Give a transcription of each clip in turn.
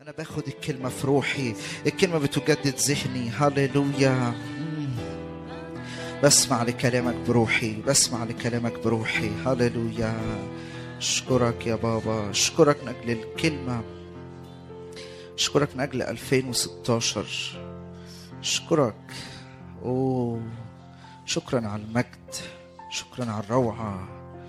انا باخد الكلمه في روحي الكلمه بتجدد ذهني هللويا مم. بسمع لكلامك بروحي بسمع لكلامك بروحي هللويا اشكرك يا بابا اشكرك من اجل الكلمه اشكرك من اجل 2016 اشكرك اوه شكرا على المجد شكرا على الروعه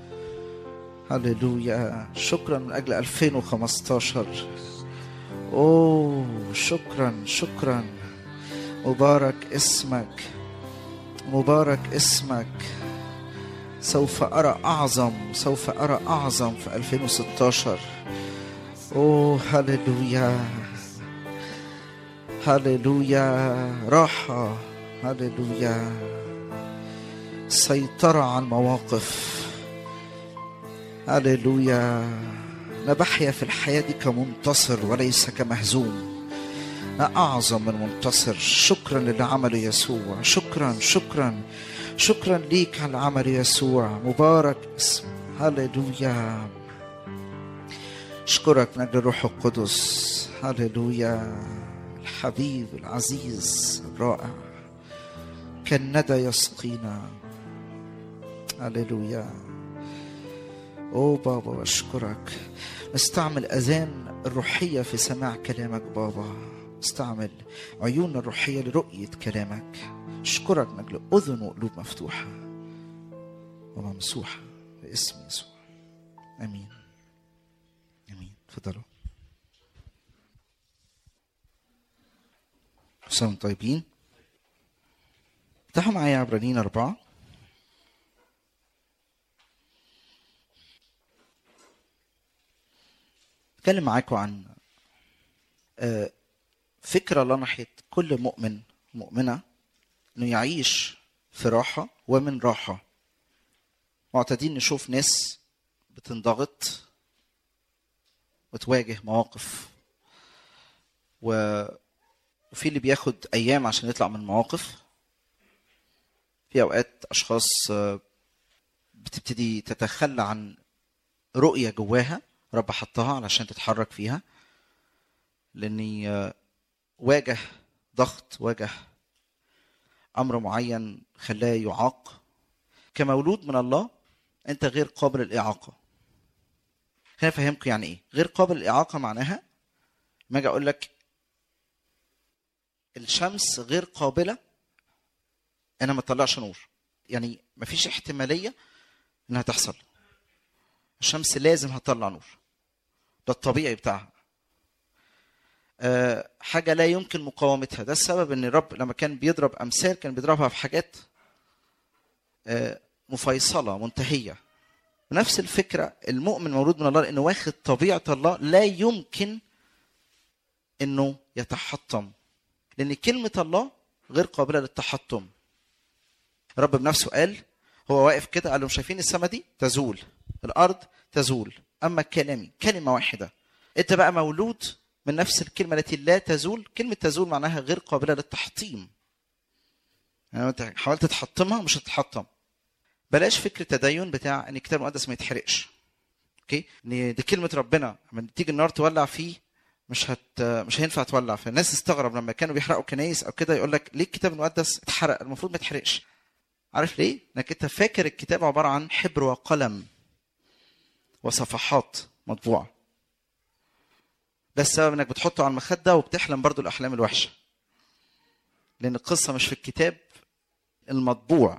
هللويا شكرا من اجل 2015 اوه شكرا شكرا مبارك اسمك مبارك اسمك سوف ارى اعظم سوف ارى اعظم في 2016 اوه هللويا هللويا راحه هللويا سيطره على المواقف هللويا أنا بحيا في الحياة دي كمنتصر وليس كمهزوم أنا أعظم من منتصر شكرا للي عمله يسوع شكرا شكرا شكرا ليك على عمل يسوع مبارك اسم هللويا أشكرك من أجل الروح القدس هللويا الحبيب العزيز الرائع كالندى يسقينا هللويا اوه بابا بشكرك استعمل اذان الروحيه في سماع كلامك بابا استعمل عيون الروحيه لرؤيه كلامك اشكرك من اجل اذن وقلوب مفتوحه وممسوحه باسم يسوع امين امين تفضلوا كل طيبين افتحوا معايا عبرانيين أربعة اتكلم معاكم عن آه، فكرة الله ناحية كل مؤمن مؤمنة انه يعيش في راحة ومن راحة معتادين نشوف ناس بتنضغط وتواجه مواقف و... وفي اللي بياخد ايام عشان يطلع من المواقف في اوقات اشخاص آه، بتبتدي تتخلى عن رؤية جواها رب حطها علشان تتحرك فيها لاني آه، واجه ضغط واجه امر معين خلاه يعاق كمولود من الله انت غير قابل للاعاقه خليني افهمكم يعني ايه غير قابل للاعاقه معناها ما اجي اقول لك الشمس غير قابله انها ما تطلعش نور يعني مفيش احتماليه انها تحصل الشمس لازم هتطلع نور ده الطبيعي بتاعها أه حاجه لا يمكن مقاومتها ده السبب ان الرب لما كان بيضرب امثال كان بيضربها في حاجات أه مفيصله منتهيه نفس الفكره المؤمن مولود من الله لانه واخد طبيعه الله لا يمكن انه يتحطم لان كلمه الله غير قابله للتحطم الرب بنفسه قال هو واقف كده قال لهم شايفين السماء دي تزول الارض تزول اما كلامي كلمه واحده انت بقى مولود من نفس الكلمه التي لا تزول كلمه تزول معناها غير قابله للتحطيم يعني انت حاولت تحطمها مش هتتحطم بلاش فكر تدين بتاع ان الكتاب المقدس ما يتحرقش اوكي ان دي كلمه ربنا لما تيجي النار تولع فيه مش هت مش هينفع تولع فالناس تستغرب لما كانوا بيحرقوا كنايس او كده يقول لك ليه الكتاب المقدس اتحرق المفروض ما يتحرقش عارف ليه؟ انك انت فاكر الكتاب عباره عن حبر وقلم وصفحات مطبوعه ده السبب انك بتحطه على المخده وبتحلم برضو الاحلام الوحشه لان القصه مش في الكتاب المطبوع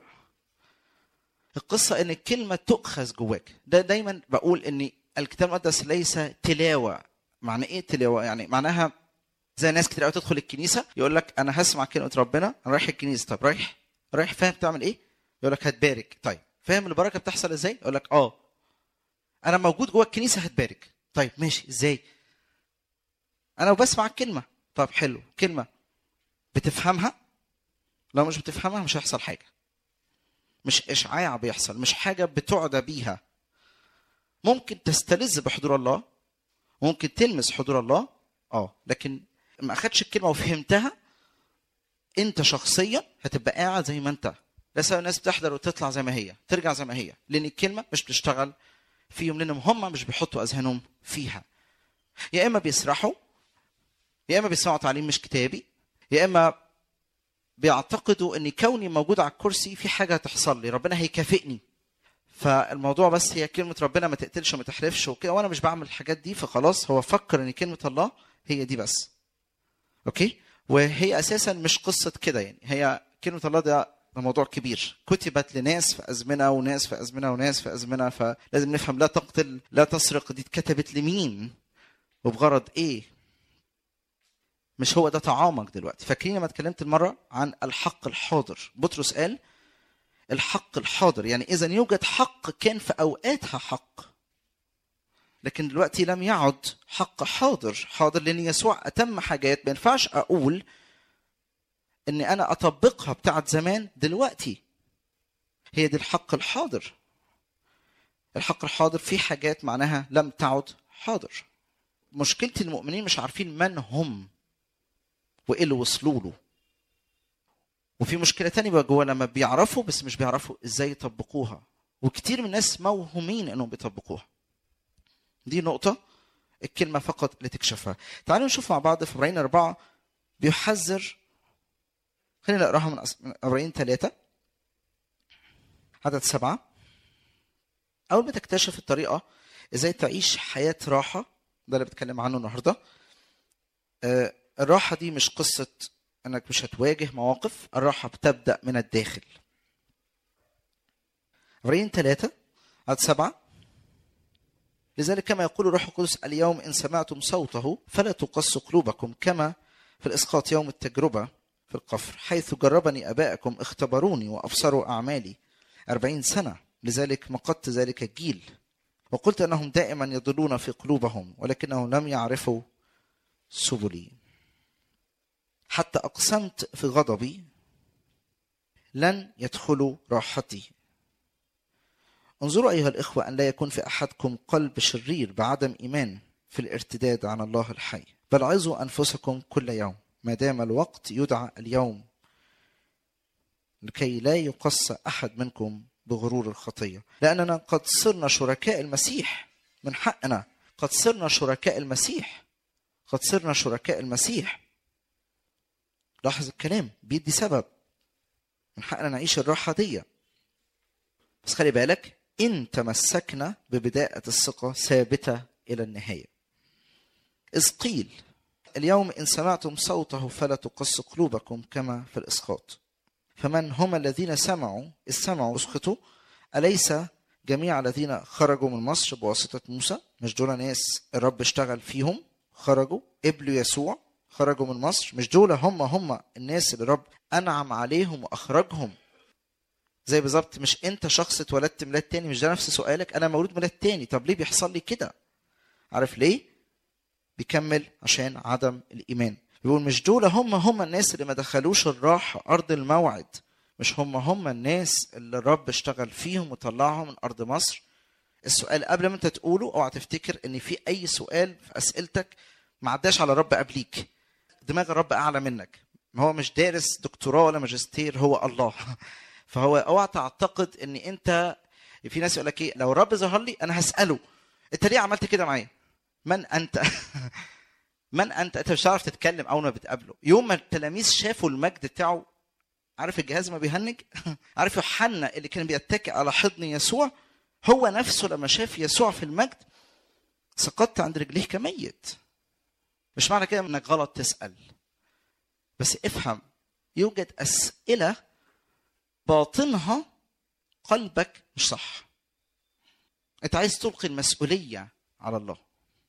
القصه ان الكلمه تؤخذ جواك ده دايما بقول ان الكتاب المقدس ليس تلاوه معنى ايه تلاوه يعني معناها زي ناس كتير قوي تدخل الكنيسه يقول لك انا هسمع كلمه ربنا انا رايح الكنيسه طب رايح رايح فاهم تعمل ايه يقول لك هتبارك طيب فاهم البركه بتحصل ازاي يقول لك اه انا موجود جوه الكنيسه هتبارك طيب ماشي ازاي انا بسمع الكلمه طب حلو كلمه بتفهمها لو مش بتفهمها مش هيحصل حاجه مش اشعاع بيحصل مش حاجه بتعدى بيها ممكن تستلذ بحضور الله ممكن تلمس حضور الله اه لكن ما اخدش الكلمه وفهمتها انت شخصيا هتبقى قاعد زي ما انت ده سبب الناس بتحضر وتطلع زي ما هي ترجع زي ما هي لان الكلمه مش بتشتغل فيهم لانهم هم مش بيحطوا اذهانهم فيها يا اما بيسرحوا يا اما بيسمعوا تعليم مش كتابي يا اما بيعتقدوا ان كوني موجود على الكرسي في حاجه هتحصل لي ربنا هيكافئني فالموضوع بس هي كلمه ربنا ما تقتلش وما تحرفش وكده وانا مش بعمل الحاجات دي فخلاص هو فكر ان كلمه الله هي دي بس اوكي وهي اساسا مش قصه كده يعني هي كلمه الله ده ده موضوع كبير كتبت لناس في ازمنه وناس في ازمنه وناس في ازمنه فلازم نفهم لا تقتل لا تسرق دي اتكتبت لمين وبغرض ايه مش هو ده طعامك دلوقتي فاكرين لما اتكلمت المره عن الحق الحاضر بطرس قال الحق الحاضر يعني اذا يوجد حق كان في اوقاتها حق لكن دلوقتي لم يعد حق حاضر حاضر لان يسوع اتم حاجات ما ينفعش اقول ان انا اطبقها بتاعت زمان دلوقتي هي دي الحق الحاضر الحق الحاضر في حاجات معناها لم تعد حاضر مشكلة المؤمنين مش عارفين من هم وايه اللي وصلوا له وفي مشكلة تانية بقى جوه لما بيعرفوا بس مش بيعرفوا ازاي يطبقوها وكتير من الناس موهومين انهم بيطبقوها دي نقطة الكلمة فقط لتكشفها تعالوا نشوف مع بعض في عبرين أربعة بيحذر خلينا نقراها من أس- من عبرين ثلاثة عدد سبعة أول ما تكتشف الطريقة إزاي تعيش حياة راحة ده اللي بتكلم عنه النهاردة آه، الراحة دي مش قصة إنك مش هتواجه مواقف الراحة بتبدأ من الداخل عبرين ثلاثة عدد سبعة لذلك كما يقول الروح القدس اليوم إن سمعتم صوته فلا تقص قلوبكم كما في الإسقاط يوم التجربة في القفر حيث جربني أبائكم اختبروني وأبصروا أعمالي أربعين سنة لذلك مقدت ذلك الجيل وقلت أنهم دائما يضلون في قلوبهم ولكنهم لم يعرفوا سبلي حتى أقسمت في غضبي لن يدخلوا راحتي انظروا أيها الإخوة أن لا يكون في أحدكم قلب شرير بعدم إيمان في الارتداد عن الله الحي بل عظوا أنفسكم كل يوم ما دام الوقت يدعى اليوم لكي لا يقص أحد منكم بغرور الخطية لأننا قد صرنا شركاء المسيح من حقنا قد صرنا شركاء المسيح قد صرنا شركاء المسيح لاحظ الكلام بيدي سبب من حقنا نعيش الراحة دي بس خلي بالك إن تمسكنا ببداية الثقة ثابتة إلى النهاية إذ قيل اليوم إن سمعتم صوته فلا تقص قلوبكم كما في الإسقاط فمن هم الذين سمعوا إذ سمعوا اسقطوا أليس جميع الذين خرجوا من مصر بواسطة موسى مش دول ناس الرب اشتغل فيهم خرجوا قبلوا يسوع خرجوا من مصر مش دول هم هم الناس اللي الرب أنعم عليهم وأخرجهم زي بالظبط مش انت شخص اتولدت ميلاد تاني مش ده نفس سؤالك انا مولود ميلاد تاني طب ليه بيحصل لي كده عارف ليه بيكمل عشان عدم الايمان بيقول مش دول هم هم الناس اللي ما دخلوش الراحه ارض الموعد مش هم هم الناس اللي الرب اشتغل فيهم وطلعهم من ارض مصر السؤال قبل ما انت تقوله اوعى تفتكر ان في اي سؤال في اسئلتك ما عداش على الرب قبليك دماغ الرب اعلى منك ما هو مش دارس دكتوراه ولا ماجستير هو الله فهو اوعى تعتقد ان انت في ناس يقول لك ايه لو الرب ظهر لي انا هساله انت ليه عملت كده معايا من انت من انت انت مش هتعرف تتكلم اول ما بتقابله يوم ما التلاميذ شافوا المجد بتاعه عارف الجهاز ما بيهنج عارف يوحنا اللي كان بيتكئ على حضن يسوع هو نفسه لما شاف يسوع في المجد سقطت عند رجليه كميت مش معنى كده انك غلط تسال بس افهم يوجد اسئله باطنها قلبك مش صح انت عايز تلقي المسؤوليه على الله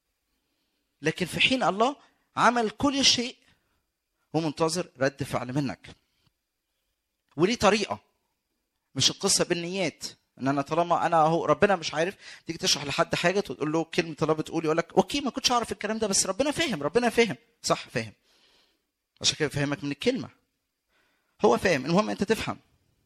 لكن في حين الله عمل كل شيء ومنتظر رد فعل منك وليه طريقه مش القصه بالنيات ان انا طالما انا اهو ربنا مش عارف تيجي تشرح لحد حاجه تقول له كلمه الله بتقول يقول لك اوكي ما كنتش اعرف الكلام ده بس ربنا فاهم ربنا فاهم صح فاهم عشان كده فهمك من الكلمه هو فاهم المهم انت تفهم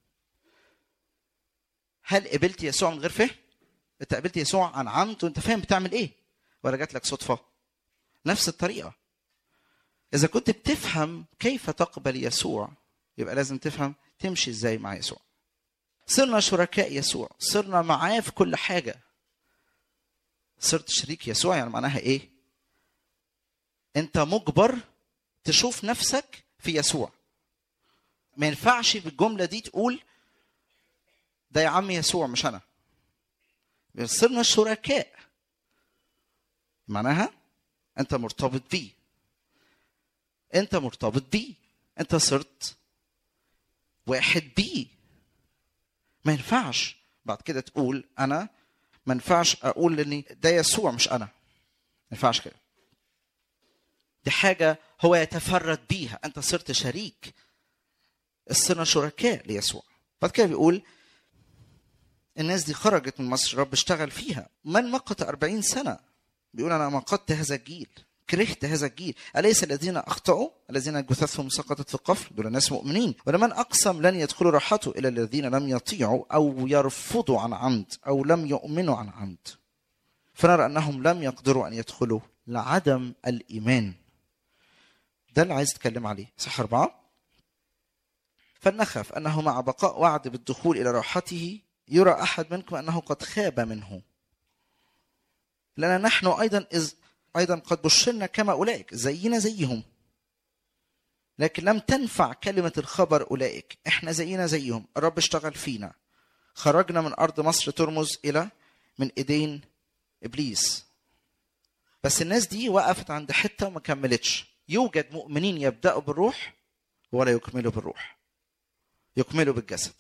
هل قبلت يسوع من غير فهم انت قبلت يسوع عن عمد وانت فاهم بتعمل ايه ولا جات لك صدفه نفس الطريقه اذا كنت بتفهم كيف تقبل يسوع يبقى لازم تفهم تمشي ازاي مع يسوع صرنا شركاء يسوع صرنا معاه في كل حاجه صرت شريك يسوع يعني معناها ايه انت مجبر تشوف نفسك في يسوع ما ينفعش بالجمله دي تقول ده يا عم يسوع مش انا صرنا شركاء معناها انت مرتبط بيه انت مرتبط بيه انت صرت واحد بيه ما ينفعش بعد كده تقول انا ما ينفعش اقول اني ده يسوع مش انا ما ينفعش كده دي حاجه هو يتفرد بيها انت صرت شريك صرنا شركاء ليسوع بعد كده بيقول الناس دي خرجت من مصر رب اشتغل فيها من مقت أربعين سنة بيقول أنا مقت هذا الجيل كرهت هذا الجيل أليس الذين أخطأوا الذين جثثهم سقطت في القفر دول ناس مؤمنين ولمن أقسم لن يدخلوا راحته إلى الذين لم يطيعوا أو يرفضوا عن عمد أو لم يؤمنوا عن عمد فنرى أنهم لم يقدروا أن يدخلوا لعدم الإيمان ده اللي عايز أتكلم عليه صح أربعة فلنخف أنه مع بقاء وعد بالدخول إلى راحته يرى أحد منكم أنه قد خاب منه لأن نحن أيضا إذ أيضا قد بشرنا كما أولئك زينا زيهم لكن لم تنفع كلمة الخبر أولئك إحنا زينا زيهم الرب اشتغل فينا خرجنا من أرض مصر ترمز إلى من إيدين إبليس بس الناس دي وقفت عند حتة وما كملتش يوجد مؤمنين يبدأوا بالروح ولا يكملوا بالروح يكملوا بالجسد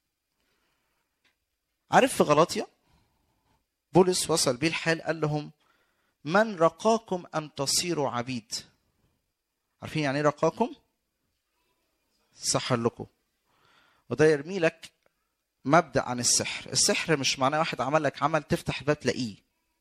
عارف في غلاطيا بولس وصل بيه الحال قال لهم من رقاكم ان تصيروا عبيد عارفين يعني ايه رقاكم سحر لكم وده يرمي لك مبدا عن السحر السحر مش معناه واحد عمل لك عمل تفتح الباب تلاقيه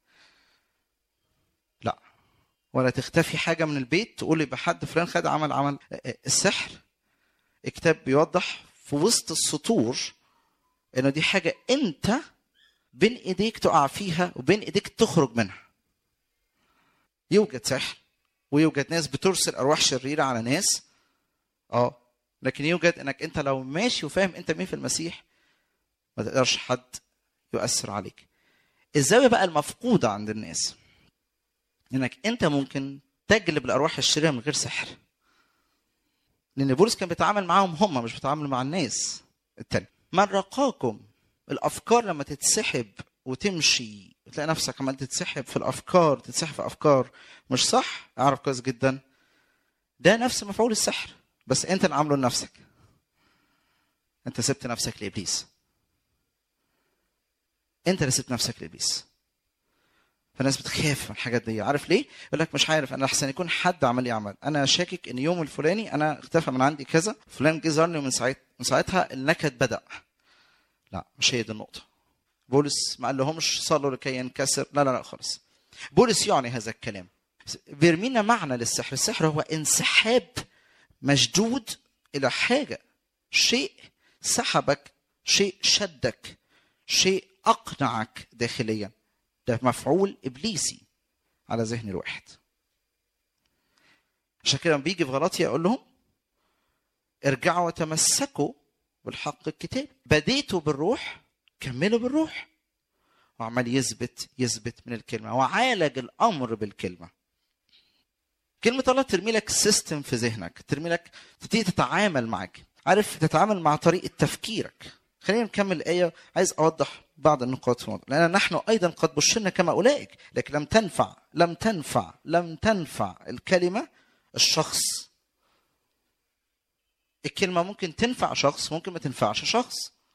لا ولا تختفي حاجه من البيت تقول يبقى حد فلان خد عمل عمل السحر الكتاب بيوضح في وسط السطور انه دي حاجه انت بين ايديك تقع فيها وبين ايديك تخرج منها يوجد سحر ويوجد ناس بترسل ارواح شريره على ناس اه لكن يوجد انك انت لو ماشي وفاهم انت مين في المسيح ما تقدرش حد يؤثر عليك الزاويه بقى المفقوده عند الناس انك انت ممكن تجلب الارواح الشريره من غير سحر لان بولس كان بيتعامل معاهم هم مش بيتعامل مع الناس التاني من رقاكم الافكار لما تتسحب وتمشي وتلاقي نفسك عمال تتسحب في الافكار تتسحب في افكار مش صح اعرف كويس جدا ده نفس مفعول السحر بس انت اللي عامله لنفسك انت سبت نفسك لابليس انت اللي سبت نفسك لابليس فالناس بتخاف من الحاجات دي عارف ليه يقول لك مش عارف انا احسن يكون حد عمل لي عمل انا شاكك ان يوم الفلاني انا اختفى من عندي كذا فلان جه زارني ومن ساعت من ساعتها النكد بدا لا مش هي دي النقطه بولس ما قال لهمش صلوا لكي ينكسر لا لا لا خالص بولس يعني هذا الكلام بيرمينا معنى للسحر السحر هو انسحاب مشدود الى حاجه شيء سحبك شيء شدك شيء اقنعك داخليا ده مفعول ابليسي على ذهن الواحد عشان كده بيجي في غلطية يقول لهم ارجعوا وتمسكوا بالحق الكتاب بديتوا بالروح كملوا بالروح وعمال يثبت يثبت من الكلمة وعالج الأمر بالكلمة كلمة الله ترمي لك سيستم في ذهنك ترمي لك تبتدي تتعامل معك عارف تتعامل مع طريقة تفكيرك خلينا نكمل الآية عايز أوضح بعض النقاط في الموضوع لأن نحن أيضا قد بشرنا كما أولئك لكن لم تنفع لم تنفع لم تنفع الكلمة الشخص الكلمة ممكن تنفع شخص ممكن ما تنفعش شخص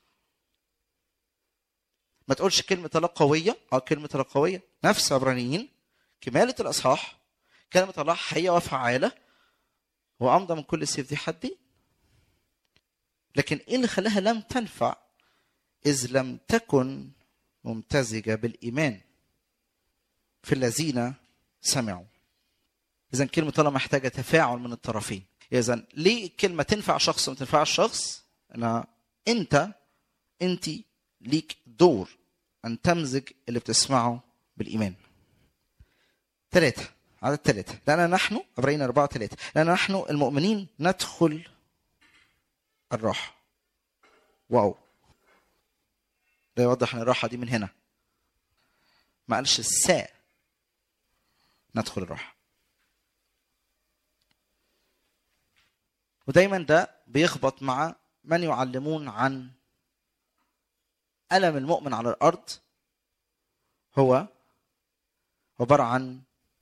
ما تقولش كلمة الله قوية أو كلمة الله قوية نفس عبرانيين كمالة الأصحاح كلمة الله حية وفعالة وأمضى من كل سيف ذي حدين لكن إيه اللي خلاها لم تنفع إذ لم تكن ممتزجة بالإيمان في الذين سمعوا إذا كلمة الله محتاجة تفاعل من الطرفين إذا ليه الكلمة تنفع شخص وما تنفعش شخص؟ أنا أنت أنت ليك دور أن تمزج اللي بتسمعه بالإيمان. ثلاثة عدد ثلاثة لأن نحن عبرين أربعة ثلاثة لأن نحن المؤمنين ندخل الراحة. واو ده يوضح ان الراحه دي من هنا ما قالش الساعة ندخل الراحه ودايما ده بيخبط مع من يعلمون عن ألم المؤمن على الأرض هو عبارة عن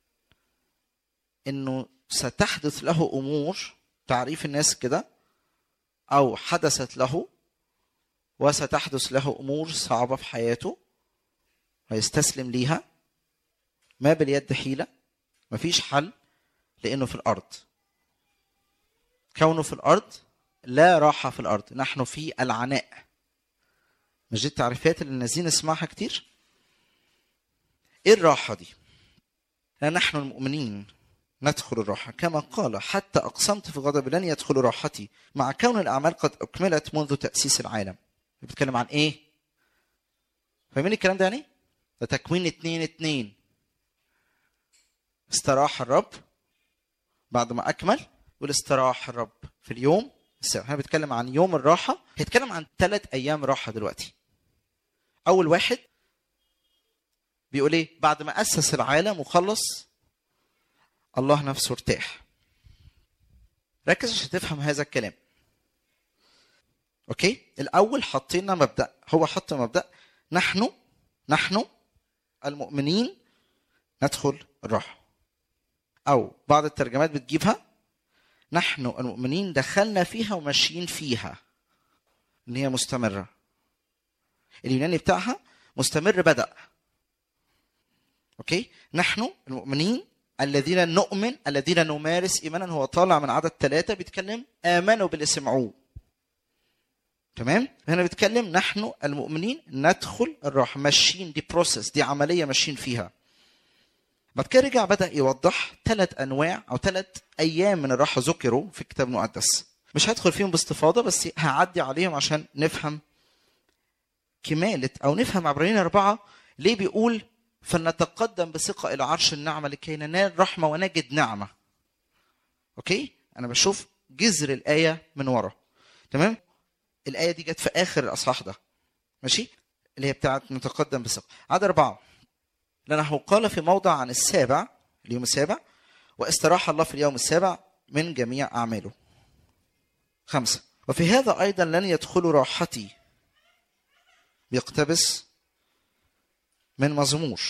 إنه ستحدث له أمور تعريف الناس كده أو حدثت له وستحدث له أمور صعبة في حياته ويستسلم ليها ما باليد حيلة مفيش حل لأنه في الأرض كونه في الأرض لا راحة في الأرض نحن في العناء مش دي التعريفات اللي النازلين نسمعها كتير ايه الراحة دي لأن نحن المؤمنين ندخل الراحة كما قال حتى أقسمت في غضب لن يدخل راحتي مع كون الأعمال قد أكملت منذ تأسيس العالم بيتكلم عن إيه؟ فاهمين الكلام ده يعني؟ ده تكوين اتنين اتنين استراح الرب بعد ما أكمل والاستراح الرب في اليوم السابع احنا بنتكلم عن يوم الراحة هيتكلم عن ثلاث أيام راحة دلوقتي أول واحد بيقول إيه؟ بعد ما أسس العالم وخلص الله نفسه ارتاح ركز عشان تفهم هذا الكلام اوكي الاول حطينا مبدا هو حط مبدا نحن نحن المؤمنين ندخل الراحه او بعض الترجمات بتجيبها نحن المؤمنين دخلنا فيها وماشيين فيها ان هي مستمره اليوناني بتاعها مستمر بدا اوكي نحن المؤمنين الذين نؤمن الذين نمارس ايمانا هو طالع من عدد ثلاثه بيتكلم امنوا باللي سمعوه تمام هنا بيتكلم نحن المؤمنين ندخل الراحه ماشيين دي بروسيس دي عمليه ماشيين فيها بعد كده رجع بدا يوضح ثلاث انواع او ثلاث ايام من الراحه ذكروا في الكتاب المقدس مش هدخل فيهم باستفاضه بس هعدي عليهم عشان نفهم كماله او نفهم عبرانيين اربعه ليه بيقول فلنتقدم بثقة إلى عرش النعمة لكي ننال رحمة ونجد نعمة. أوكي؟ أنا بشوف جذر الآية من ورا. تمام؟ الآية دي جت في آخر الأصحاح ده. ماشي؟ اللي هي بتاعت نتقدم بثقة. عدد أربعة. لأنه قال في موضع عن السابع اليوم السابع واستراح الله في اليوم السابع من جميع أعماله. خمسة. وفي هذا أيضا لن يدخلوا راحتي بيقتبس من مزمور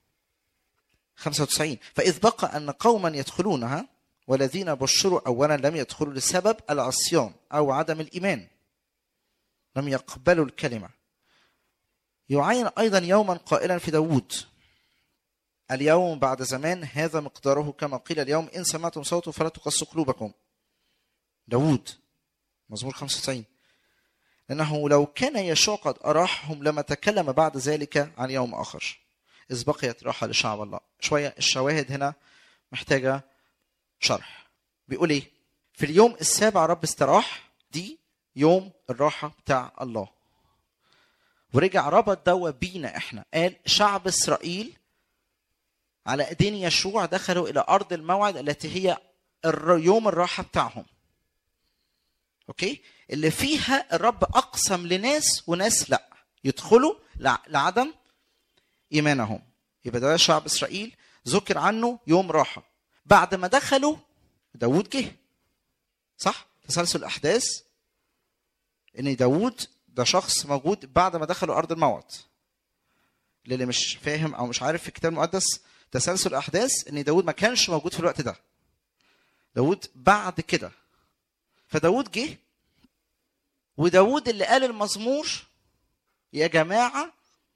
95 فإذ بقى أن قوما يدخلونها والذين بشروا أولا لم يدخلوا لسبب العصيان أو عدم الإيمان لم يقبلوا الكلمة يعين أيضا يوما قائلا في داود اليوم بعد زمان هذا مقداره كما قيل اليوم إن سمعتم صوته فلا تقصوا قلوبكم داود مزمور 95 لأنه لو كان يشوع قد أراحهم لما تكلم بعد ذلك عن يوم آخر إذ بقيت راحة لشعب الله شوية الشواهد هنا محتاجة شرح بيقول إيه في اليوم السابع رب استراح دي يوم الراحة بتاع الله ورجع ربط دوا بينا احنا قال شعب اسرائيل على ايدين يشوع دخلوا الى ارض الموعد التي هي يوم الراحه بتاعهم اوكي اللي فيها الرب اقسم لناس وناس لا يدخلوا لعدم ايمانهم يبقى ده شعب اسرائيل ذكر عنه يوم راحه بعد ما دخلوا داوود جه صح تسلسل الاحداث ان داوود ده شخص موجود بعد ما دخلوا ارض الموعد للي مش فاهم او مش عارف في الكتاب المقدس تسلسل الاحداث ان داوود ما كانش موجود في الوقت ده داوود بعد كده فداود جه وداود اللي قال المزمور يا جماعة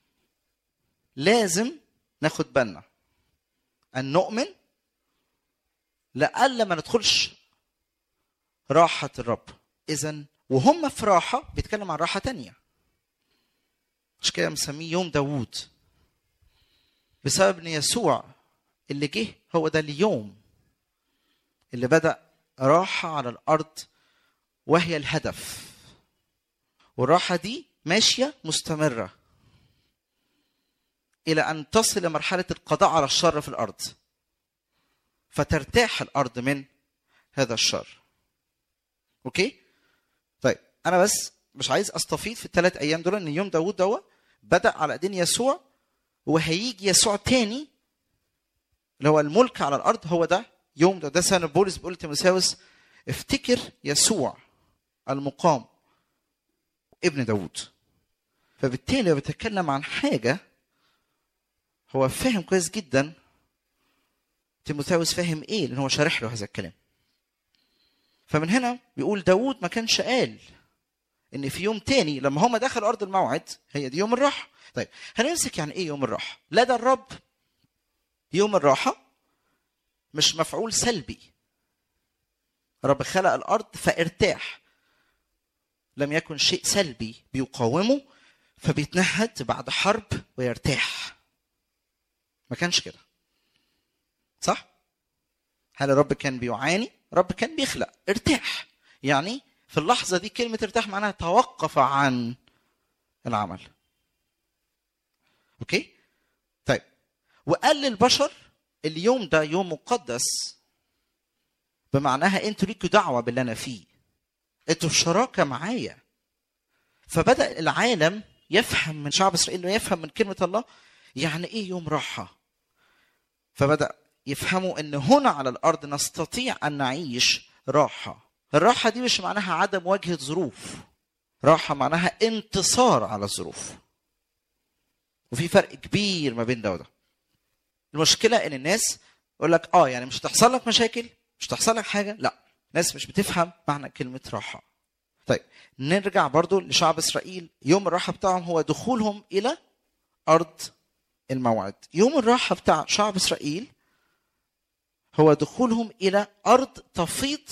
لازم ناخد بالنا أن نؤمن لألا ما ندخلش راحة الرب إذا وهم في راحة بيتكلم عن راحة تانية مش كده مسميه يوم داوود بسبب ان يسوع اللي جه هو ده اليوم اللي بدأ راحة على الأرض وهي الهدف والراحة دي ماشية مستمرة إلى أن تصل لمرحلة القضاء على الشر في الأرض فترتاح الأرض من هذا الشر أوكي؟ طيب أنا بس مش عايز أستفيض في الثلاث أيام دول إن يوم داوود دوا بدأ على إيدين يسوع وهيجي يسوع تاني اللي هو الملك على الأرض هو ده يوم ده ده سنة بولس بيقول لتيموثاوس افتكر يسوع المقام ابن داود فبالتالي هو بيتكلم عن حاجة هو فاهم كويس جدا تيموثاوس فاهم ايه لان هو شارح له هذا الكلام فمن هنا بيقول داود ما كانش قال ان في يوم تاني لما هم دخلوا ارض الموعد هي دي يوم الراحه طيب هنمسك يعني ايه يوم الراحه لدى الرب يوم الراحه مش مفعول سلبي رب خلق الارض فارتاح لم يكن شيء سلبي بيقاومه فبيتنهد بعد حرب ويرتاح ما كانش كده صح هل الرب كان بيعاني رب كان بيخلق ارتاح يعني في اللحظة دي كلمة ارتاح معناها توقف عن العمل اوكي طيب وقال للبشر اليوم ده يوم مقدس بمعناها انتوا ليكوا دعوة باللي انا فيه انتوا في شراكة معايا فبدأ العالم يفهم من شعب اسرائيل ويفهم من كلمة الله يعني ايه يوم راحة فبدأ يفهموا ان هنا على الارض نستطيع ان نعيش راحه الراحه دي مش معناها عدم مواجهه ظروف راحه معناها انتصار على الظروف وفي فرق كبير ما بين ده وده المشكله ان الناس يقول لك اه يعني مش هتحصل لك مشاكل مش هتحصل لك حاجه لا الناس مش بتفهم معنى كلمه راحه طيب نرجع برضو لشعب اسرائيل يوم الراحه بتاعهم هو دخولهم الى ارض الموعد يوم الراحه بتاع شعب اسرائيل هو دخولهم الى ارض تفيض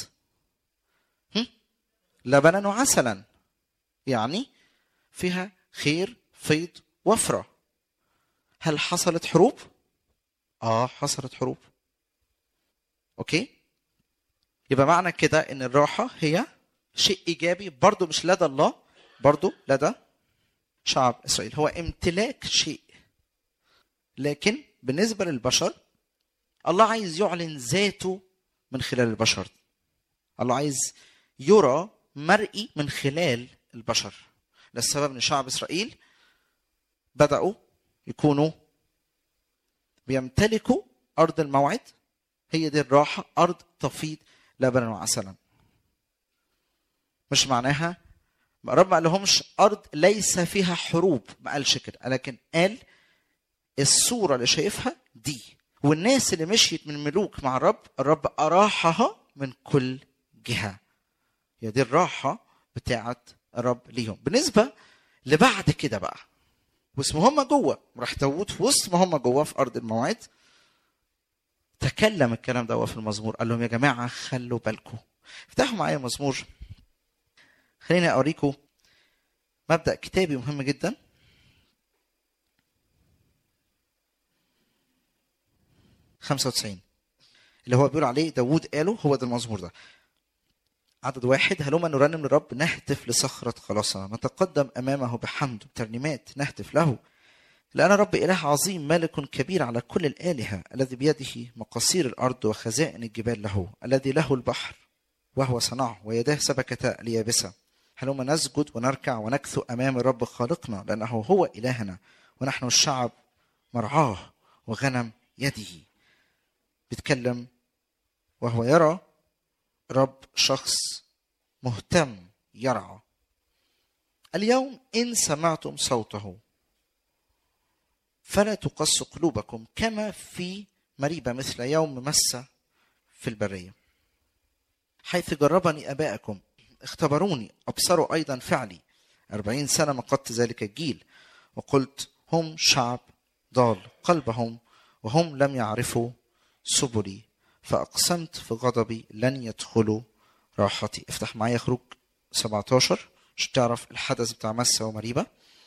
لبنا وعسلا يعني فيها خير فيض وفره هل حصلت حروب اه حصلت حروب اوكي يبقى معنى كده ان الراحه هي شيء ايجابي برضه مش لدى الله برضه لدى شعب اسرائيل هو امتلاك شيء لكن بالنسبه للبشر الله عايز يعلن ذاته من خلال البشر الله عايز يرى مرئي من خلال البشر للسبب ان شعب اسرائيل بداوا يكونوا بيمتلكوا ارض الموعد هي دي الراحه ارض تفيض لبنا وعسلا مش معناها رب ما قالهمش ارض ليس فيها حروب ما قالش كده لكن قال الصوره اللي شايفها دي والناس اللي مشيت من ملوك مع الرب الرب أراحها من كل جهة هي دي الراحة بتاعت الرب ليهم بالنسبة لبعد كده بقى بس هم جوه راح داوود في وسط ما هم جوه في أرض الموعد تكلم الكلام ده في المزمور قال لهم يا جماعة خلوا بالكم افتحوا معايا مزمور خليني أوريكم مبدأ كتابي مهم جدا 95 اللي هو بيقول عليه داوود قاله هو ده المزمور ده عدد واحد هلما نرنم للرب نهتف لصخرة خلاصنا نتقدم أمامه بحمد وترنيمات نهتف له لأن رب إله عظيم مالك كبير على كل الآلهة الذي بيده مقاصير الأرض وخزائن الجبال له الذي له البحر وهو صنعه ويداه سبكتا اليابسة هلما نسجد ونركع ونكثو أمام الرب خالقنا لأنه هو إلهنا ونحن الشعب مرعاه وغنم يده بيتكلم وهو يرى رب شخص مهتم يرعى اليوم ان سمعتم صوته فلا تقص قلوبكم كما في مريبه مثل يوم مس في البريه حيث جربني اباءكم اختبروني ابصروا ايضا فعلي أربعين سنه مقدت ذلك الجيل وقلت هم شعب ضال قلبهم وهم لم يعرفوا سبلي فأقسمت في غضبي لن يدخلوا راحتي افتح معايا خروج 17 عشان تعرف الحدث بتاع مسة ومريبة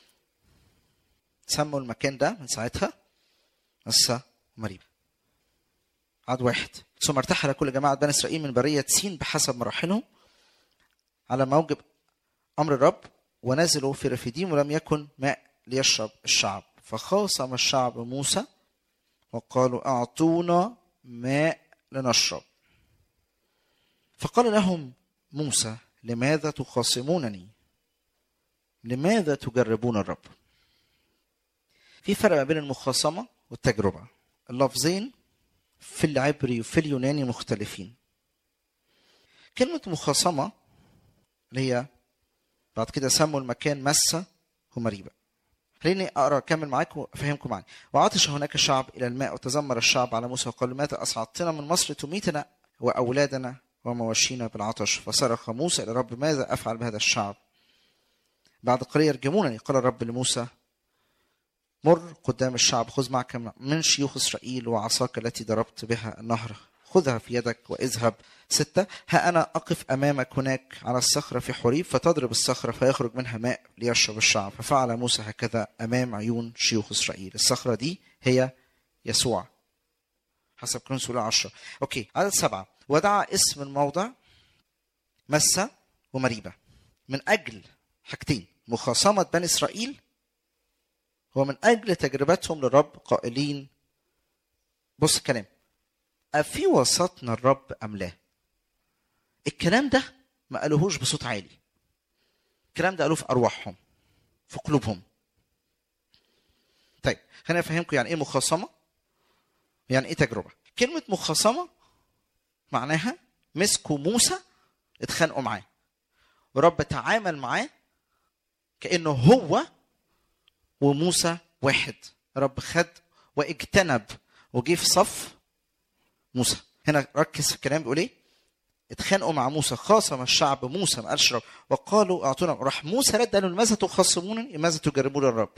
سموا المكان ده من ساعتها مسة ومريبة عدد واحد ثم ارتحل كل جماعة بني إسرائيل من برية سين بحسب مراحلهم على موجب أمر الرب ونزلوا في رفيديم ولم يكن ماء ليشرب الشعب فخاصم الشعب موسى وقالوا أعطونا ماء لنشرب فقال لهم موسى لماذا تخاصمونني لماذا تجربون الرب في فرق ما بين المخاصمة والتجربة اللفظين في العبري وفي اليوناني مختلفين كلمة مخاصمة اللي هي بعد كده سموا المكان مسة ومريبة خليني اقرا اكمل معاكم وافهمكم معي وعطش هناك الشعب الى الماء وتذمر الشعب على موسى وقال متى اصعدتنا من مصر تميتنا واولادنا ومواشينا بالعطش فصرخ موسى الى الرب ماذا افعل بهذا الشعب بعد قليل يرجمونني قال الرب لموسى مر قدام الشعب خذ معك من شيوخ اسرائيل وعصاك التي ضربت بها النهر خذها في يدك واذهب ستة ها أنا أقف أمامك هناك على الصخرة في حريب فتضرب الصخرة فيخرج منها ماء ليشرب الشعب ففعل موسى هكذا أمام عيون شيوخ إسرائيل الصخرة دي هي يسوع حسب كرونس الأولى عشرة أوكي عدد سبعة ودعا اسم الموضع مسة ومريبة من أجل حاجتين مخاصمة بني إسرائيل ومن أجل تجربتهم للرب قائلين بص الكلام أفي وسطنا الرب أم لا؟ الكلام ده ما قالوهوش بصوت عالي الكلام ده قالوه في أرواحهم في قلوبهم طيب خليني أفهمكم يعني إيه مخاصمة يعني إيه تجربة كلمة مخاصمة معناها مسكوا موسى اتخانقوا معاه ورب تعامل معاه كأنه هو وموسى واحد رب خد واجتنب وجه في صف موسى هنا ركز في الكلام بيقول ايه اتخانقوا مع موسى خاصم الشعب موسى ما قالش رب وقالوا اعطونا راح موسى رد قالوا لماذا تخاصمونني لماذا تجربون الرب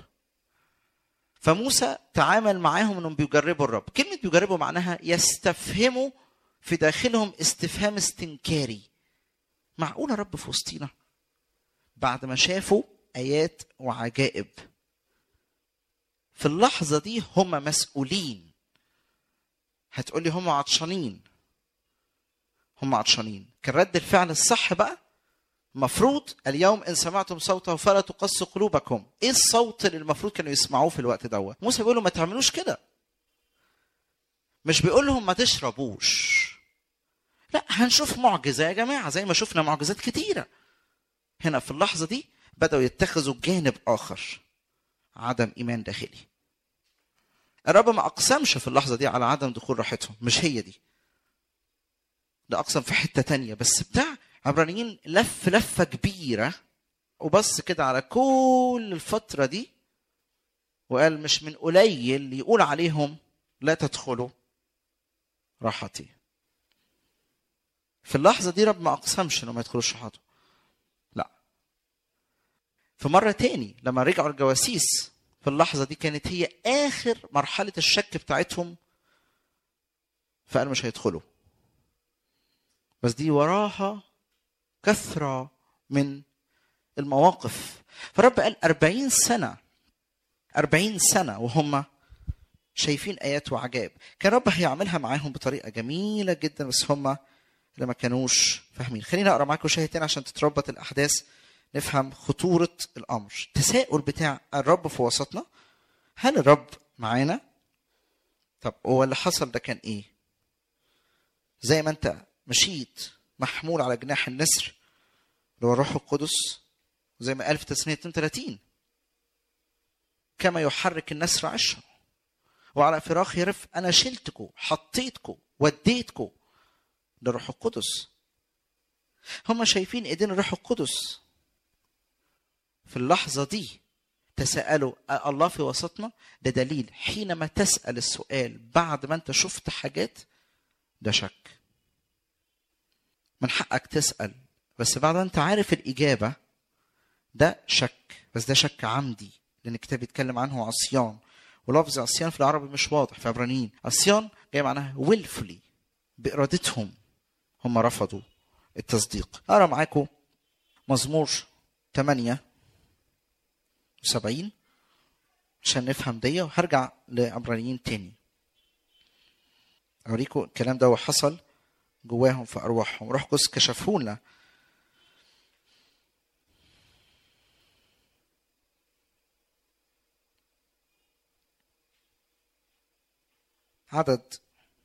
فموسى تعامل معاهم انهم بيجربوا الرب كلمه بيجربوا معناها يستفهموا في داخلهم استفهام استنكاري معقول رب في وسطينا بعد ما شافوا ايات وعجائب في اللحظه دي هم مسؤولين هتقولي هم عطشانين هم عطشانين كان رد الفعل الصح بقى مفروض اليوم ان سمعتم صوته فلا تقص قلوبكم ايه الصوت اللي المفروض كانوا يسمعوه في الوقت دوت موسى بيقول لهم ما تعملوش كده مش بيقول لهم ما تشربوش لا هنشوف معجزه يا جماعه زي ما شفنا معجزات كتيره هنا في اللحظه دي بداوا يتخذوا جانب اخر عدم ايمان داخلي الرب ما اقسمش في اللحظه دي على عدم دخول راحتهم مش هي دي ده اقسم في حته تانية بس بتاع عبرانيين لف لفه كبيره وبص كده على كل الفتره دي وقال مش من قليل يقول عليهم لا تدخلوا راحتي في اللحظه دي رب ما اقسمش انهم ما يدخلوش راحته لا في مره تاني لما رجعوا الجواسيس في اللحظه دي كانت هي اخر مرحله الشك بتاعتهم فقالوا مش هيدخلوا بس دي وراها كثرة من المواقف فرب قال أربعين سنة أربعين سنة وهم شايفين آيات وعجائب كان رب هيعملها معاهم بطريقة جميلة جدا بس هم اللي ما كانوش فاهمين خلينا أقرأ معاكم شاهد تاني عشان تتربط الأحداث نفهم خطورة الأمر التساؤل بتاع الرب في وسطنا هل الرب معانا طب هو اللي حصل ده كان ايه زي ما انت مشيت محمول على جناح النسر اللي هو الروح القدس زي ما قال في تسمية 32 كما يحرك النسر عشا وعلى فراخ يرف انا شلتكم حطيتكم وديتكم للروح القدس هم شايفين ايدين الروح القدس في اللحظة دي تساءلوا الله في وسطنا ده دليل حينما تسأل السؤال بعد ما انت شفت حاجات ده شك من حقك تسأل بس بعد ما انت عارف الإجابة ده شك بس ده شك عمدي لأن الكتاب بيتكلم عنه عصيان ولفظ عصيان في العربي مش واضح في عبرانيين عصيان جاي معناها willfully بإرادتهم هم رفضوا التصديق أقرأ معاكم مزمور 8 70 عشان نفهم دي وهرجع لعبرانيين تاني أوريكم الكلام ده وحصل جواهم في ارواحهم روح قدس كشفه لنا عدد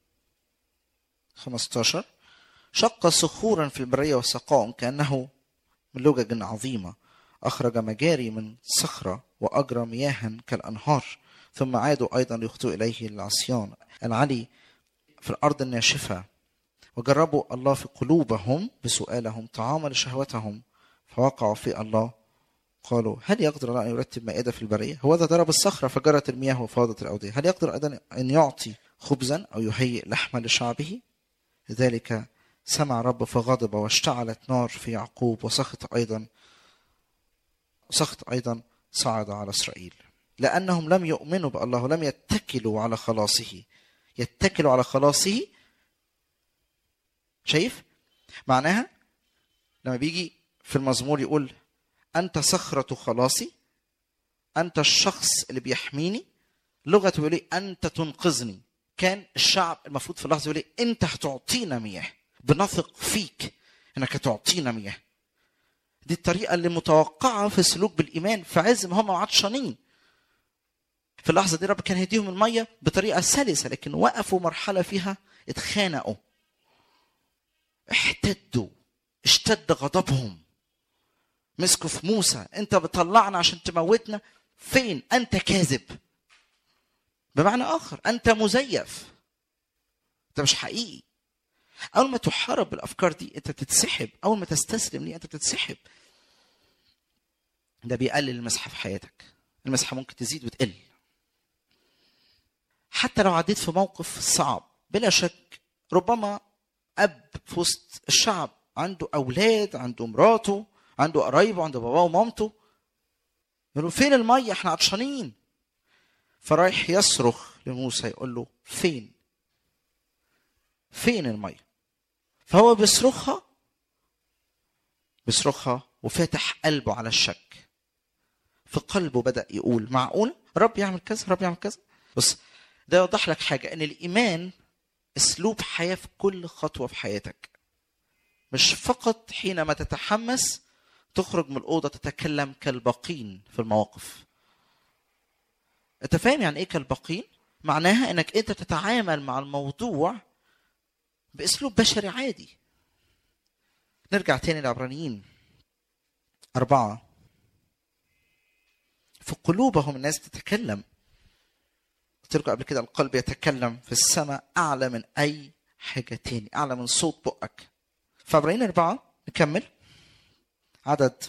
15 شق صخورا في البرية وسقاهم كأنه من لجج عظيمة أخرج مجاري من صخرة وأجرى مياها كالأنهار ثم عادوا أيضا ليخطئوا إليه العصيان العلي في الأرض الناشفة وجربوا الله في قلوبهم بسؤالهم طعاما لشهوتهم فوقعوا في الله قالوا هل يقدر الله ان يرتب مائده في البريه؟ هو ذا ضرب الصخره فجرت المياه وفاضت الاوديه، هل يقدر ايضا ان يعطي خبزا او يهيئ لحما لشعبه؟ لذلك سمع رب فغضب واشتعلت نار في يعقوب وسخط ايضا سخط ايضا صعد على اسرائيل لانهم لم يؤمنوا بالله ولم يتكلوا على خلاصه يتكلوا على خلاصه شايف معناها لما بيجي في المزمور يقول انت صخره خلاصي انت الشخص اللي بيحميني لغته بيقول لي انت تنقذني كان الشعب المفروض في اللحظه يقول لي انت هتعطينا مياه بنثق فيك انك هتعطينا مياه دي الطريقه اللي متوقعه في السلوك بالايمان في عز ما هم عطشانين في اللحظه دي رب كان هيديهم الميه بطريقه سلسه لكن وقفوا مرحله فيها اتخانقوا احتدوا اشتد غضبهم مسكوا في موسى انت بتطلعنا عشان تموتنا فين انت كاذب بمعنى اخر انت مزيف انت مش حقيقي اول ما تحارب بالافكار دي انت بتتسحب اول ما تستسلم ليه انت بتتسحب ده بيقلل المسحه في حياتك المسحه ممكن تزيد وتقل حتى لو عديت في موقف صعب بلا شك ربما اب في وسط الشعب عنده اولاد عنده مراته عنده قرايبه عنده باباه ومامته يقولوا فين الميه احنا عطشانين فرايح يصرخ لموسى يقول له فين فين الميه فهو بيصرخها بيصرخها وفاتح قلبه على الشك في قلبه بدا يقول معقول رب يعمل كذا رب يعمل كذا بص ده يوضح لك حاجه ان الايمان اسلوب حياه في كل خطوه في حياتك مش فقط حينما تتحمس تخرج من الاوضه تتكلم كالباقين في المواقف انت فاهم يعني ايه كالباقين معناها انك انت تتعامل مع الموضوع باسلوب بشري عادي نرجع تاني لعبرانيين أربعة في قلوبهم الناس تتكلم قلت لكم قبل كده القلب يتكلم في السماء أعلى من أي حاجة تاني أعلى من صوت بقك فعبرانيين أربعة نكمل عدد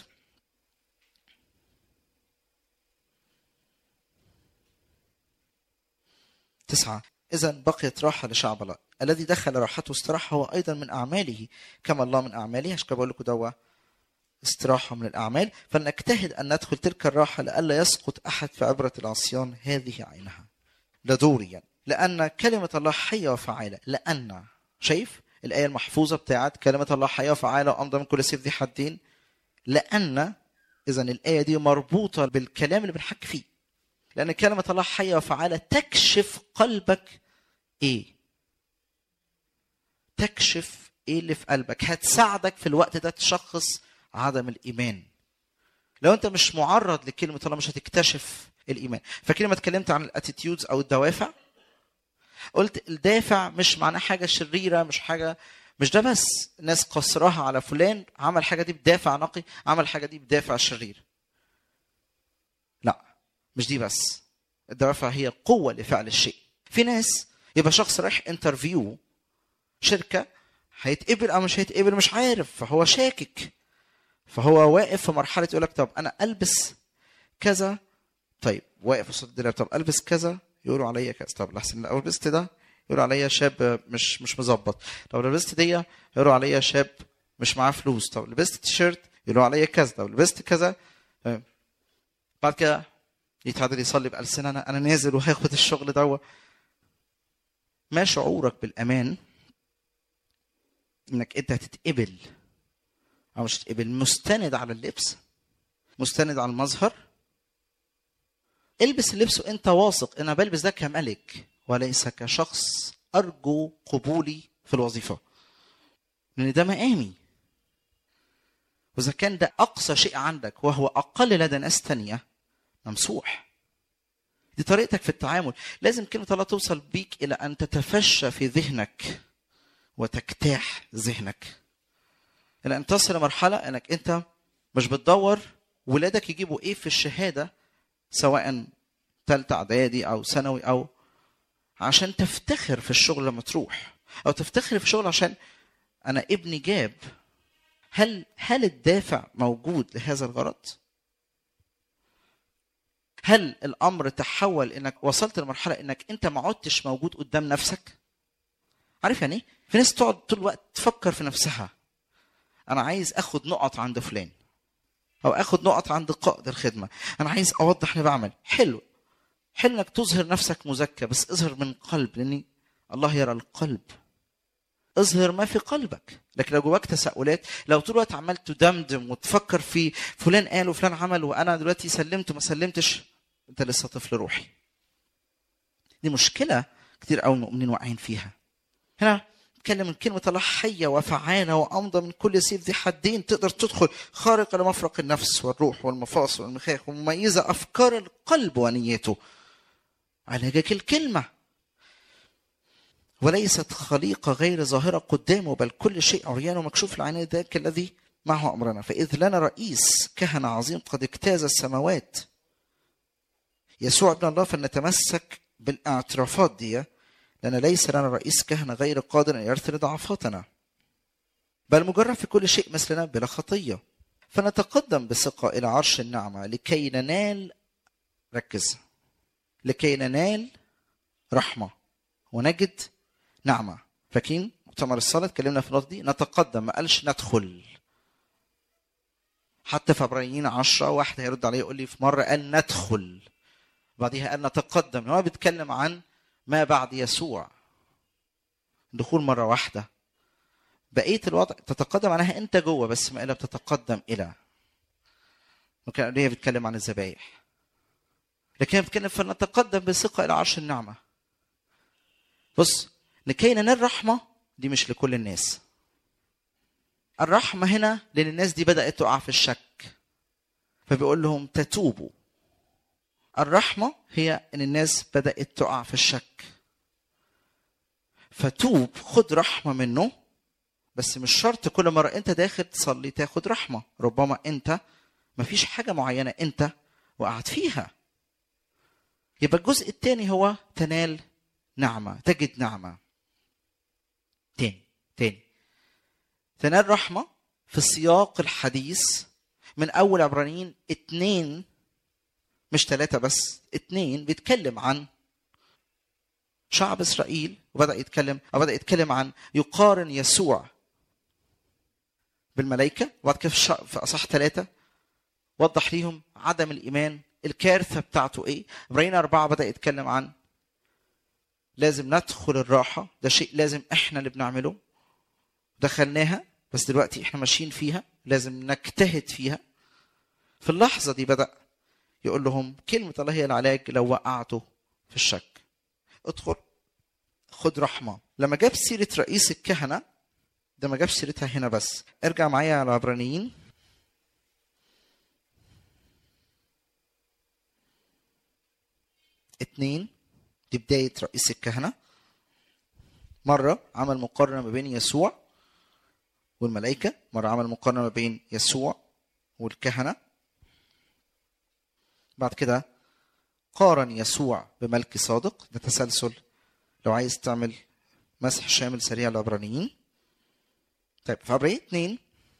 تسعة إذا بقيت راحة لشعب الله الذي دخل راحته استراحة هو أيضا من أعماله كما الله من أعماله عشان كده بقول لكم دوا استراحة من الأعمال فلنجتهد أن ندخل تلك الراحة لئلا يسقط أحد في عبرة العصيان هذه عينها ده دوري يعني لأن كلمة الله حية وفعالة لأن شايف الآية المحفوظة بتاعت كلمة الله حية وفعالة وأمضى من كل سيف ذي حدين لأن إذا الآية دي مربوطة بالكلام اللي بنحكي فيه لأن كلمة الله حية وفعالة تكشف قلبك إيه؟ تكشف إيه اللي في قلبك هتساعدك في الوقت ده تشخص عدم الإيمان لو أنت مش معرض لكلمة الله مش هتكتشف الإيمان فاكرين لما اتكلمت عن الاتيتيودز أو الدوافع قلت الدافع مش معناه حاجة شريرة مش حاجة مش ده بس ناس قصرها على فلان عمل حاجة دي بدافع نقي عمل حاجة دي بدافع شرير لا مش دي بس الدوافع هي قوة لفعل الشيء في ناس يبقى شخص رايح انترفيو شركة هيتقبل او مش هيتقبل مش عارف فهو شاكك فهو واقف في مرحلة يقول لك طب انا البس كذا طيب واقف قصاد الدولاب طب البس كذا يقولوا عليا كذا طب لحسن لو لبست ده يقولوا عليا شاب مش مش مظبط طب لو لبست دي يقولوا عليا شاب مش معاه فلوس طب لبست تيشيرت يقولوا عليا كذا طب لبست كذا بعد كده يتعدل يصلي بألسنة أنا أنا نازل وهاخد الشغل ده ما شعورك بالأمان إنك أنت هتتقبل أو مش هتتقبل مستند على اللبس مستند على المظهر البس اللبس وأنت واثق أنا بلبس ده كملك وليس كشخص أرجو قبولي في الوظيفة لأن ده مقامي وإذا كان ده أقصى شيء عندك وهو أقل لدى ناس تانية ممسوح دي طريقتك في التعامل لازم كلمة الله توصل بيك إلى أن تتفشى في ذهنك وتجتاح ذهنك إلى أن تصل لمرحلة أنك أنت مش بتدور ولادك يجيبوا إيه في الشهادة سواء تالتة إعدادي أو ثانوي أو عشان تفتخر في الشغل لما تروح أو تفتخر في الشغل عشان انا ابني جاب هل هل الدافع موجود لهذا الغرض هل الامر تحول انك وصلت لمرحله انك انت ما عدتش موجود قدام نفسك عارف يعني ايه في ناس تقعد طول الوقت تفكر في نفسها انا عايز اخد نقط عند فلان او اخد نقط عند قائد الخدمه انا عايز اوضح اللي بعمل حلو حلو انك تظهر نفسك مزكى بس اظهر من قلب لان الله يرى القلب اظهر ما في قلبك لكن لو جواك تساؤلات لو طول الوقت عمال تدمدم وتفكر في فلان قال وفلان عمل وانا دلوقتي سلمت وما سلمتش انت لسه طفل روحي دي مشكله كتير قوي المؤمنين واقعين فيها هنا بتكلم من كلمة الله حية وفعالة وأمضى من كل سيف ذي حدين تقدر تدخل خارقة لمفرق النفس والروح والمفاصل والمخاخ ومميزة أفكار القلب ونيته علاجك الكلمة وليست خليقة غير ظاهرة قدامه بل كل شيء عريان ومكشوف العين ذاك الذي معه أمرنا فإذ لنا رئيس كهنة عظيم قد اجتاز السماوات يسوع ابن الله فلنتمسك بالاعترافات دي لأن ليس لنا رئيس كهنة غير قادر أن يرثي ضعفاتنا بل مجرد في كل شيء مثلنا بلا خطية فنتقدم بثقة إلى عرش النعمة لكي ننال ركز لكي ننال رحمة ونجد نعمة فاكرين مؤتمر الصلاة اتكلمنا في النقطة دي نتقدم ما قالش ندخل حتى في عبرانيين عشرة واحد هيرد عليه يقول لي في مرة قال ندخل بعديها قال نتقدم هو بيتكلم عن ما بعد يسوع دخول مرة واحدة بقية الوضع تتقدم معناها أنت جوه بس ما إلا بتتقدم إلى ممكن هي بتتكلم عن الذبايح لكن بتتكلم فنتقدم بثقة إلى عرش النعمة بص لكي ننال رحمة دي مش لكل الناس الرحمة هنا لأن الناس دي بدأت تقع في الشك فبيقول لهم تتوبوا الرحمة هي إن الناس بدأت تقع في الشك فتوب خد رحمة منه بس مش شرط كل مرة أنت داخل تصلي تاخد رحمة ربما أنت مفيش حاجة معينة أنت وقعت فيها يبقى الجزء الثاني هو تنال نعمة تجد نعمة تاني تاني تنال رحمة في سياق الحديث من أول عبرانيين اتنين مش ثلاثة بس اتنين بيتكلم عن شعب إسرائيل وبدأ يتكلم أو بدأ يتكلم عن يقارن يسوع بالملائكة وبعد كده في أصح ثلاثة وضح ليهم عدم الإيمان الكارثة بتاعته إيه إبراهيم أربعة بدأ يتكلم عن لازم ندخل الراحة ده شيء لازم إحنا اللي بنعمله دخلناها بس دلوقتي إحنا ماشيين فيها لازم نجتهد فيها في اللحظة دي بدأ يقول لهم كلمة الله هي العلاج لو وقعتوا في الشك ادخل خد رحمة لما جاب سيرة رئيس الكهنة ده ما جابش سيرتها هنا بس ارجع معايا على عبرانيين اتنين دي بداية رئيس الكهنة مرة عمل مقارنة ما بين يسوع والملائكة مرة عمل مقارنة ما بين يسوع والكهنة بعد كده قارن يسوع بملك صادق ده تسلسل لو عايز تعمل مسح شامل سريع للعبرانيين طيب في عبرانيين 2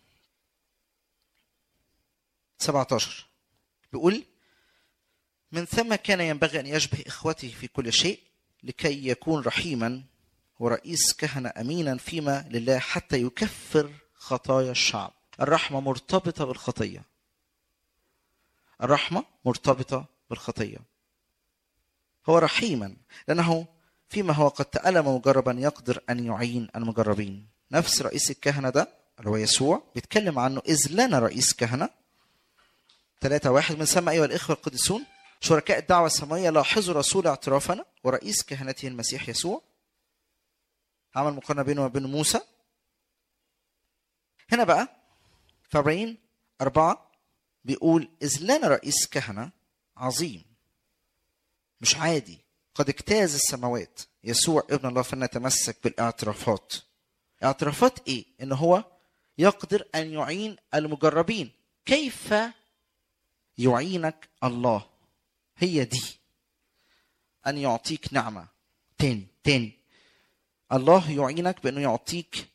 17 بيقول من ثم كان ينبغي ان يشبه اخوته في كل شيء لكي يكون رحيما ورئيس كهنه امينا فيما لله حتى يكفر خطايا الشعب الرحمه مرتبطه بالخطيه الرحمه مرتبطه بالخطيه هو رحيما لانه فيما هو قد تألم مجربا يقدر ان يعين المجربين نفس رئيس الكهنه ده اللي هو يسوع بيتكلم عنه اذ لنا رئيس كهنه ثلاثة واحد من سمى أيها الإخوة القديسون شركاء الدعوة السماوية لاحظوا رسول اعترافنا ورئيس كهنته المسيح يسوع عمل مقارنة بينه وبين موسى هنا بقى في عبرين أربعة بيقول إذ لنا رئيس كهنة عظيم مش عادي قد اجتاز السماوات يسوع ابن الله فلنتمسك بالاعترافات اعترافات ايه ان هو يقدر ان يعين المجربين كيف يعينك الله هي دي ان يعطيك نعمه تاني تاني الله يعينك بانه يعطيك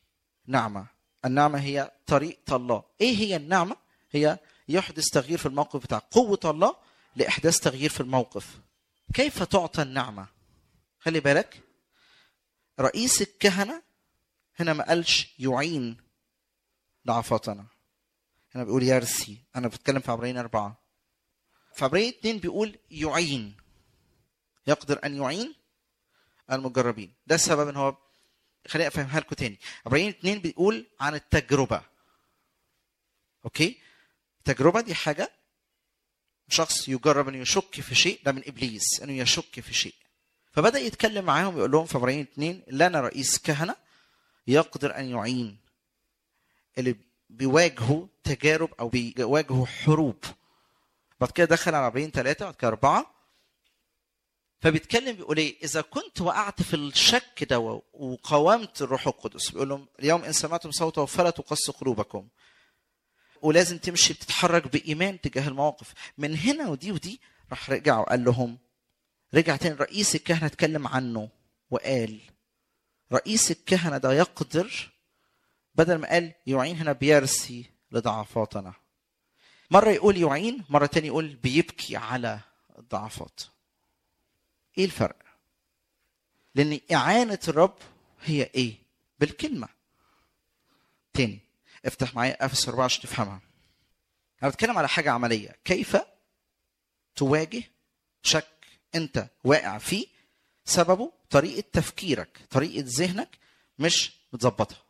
نعمه النعمه هي طريقه الله ايه هي النعمه هي يحدث تغيير في الموقف بتاع قوه الله لاحداث تغيير في الموقف كيف تعطى النعمه خلي بالك رئيس الكهنه هنا ما قالش يعين ضعفاتنا هنا بيقول يرثي انا بتكلم في عبرين أربعة في عبرين اتنين بيقول يعين يقدر ان يعين المجربين ده السبب ان هو خليني افهمها لكم تاني عبرين اتنين بيقول عن التجربه اوكي التجربه دي حاجه شخص يجرب انه يشك في شيء ده من ابليس انه يشك في شيء فبدا يتكلم معاهم يقول لهم في عبرين اتنين لنا رئيس كهنه يقدر ان يعين اللي بيواجهوا تجارب او بيواجهوا حروب بعد كده دخل على عبرين ثلاثه بعد كده اربعه فبيتكلم بيقول ايه اذا كنت وقعت في الشك ده وقاومت الروح القدس بيقول لهم اليوم ان سمعتم صوته فلا تقص قلوبكم ولازم تمشي بتتحرك بايمان تجاه المواقف من هنا ودي ودي راح رجع وقال لهم رجع تاني رئيس الكهنه اتكلم عنه وقال رئيس الكهنه ده يقدر بدل ما قال يعين هنا بيرثي لضعفاتنا مرة يقول يعين مرة تاني يقول بيبكي على الضعفات ايه الفرق لان اعانة الرب هي ايه بالكلمة تاني افتح معايا افس 4 عشان تفهمها انا بتكلم على حاجة عملية كيف تواجه شك انت واقع فيه سببه طريقة تفكيرك طريقة ذهنك مش متظبطها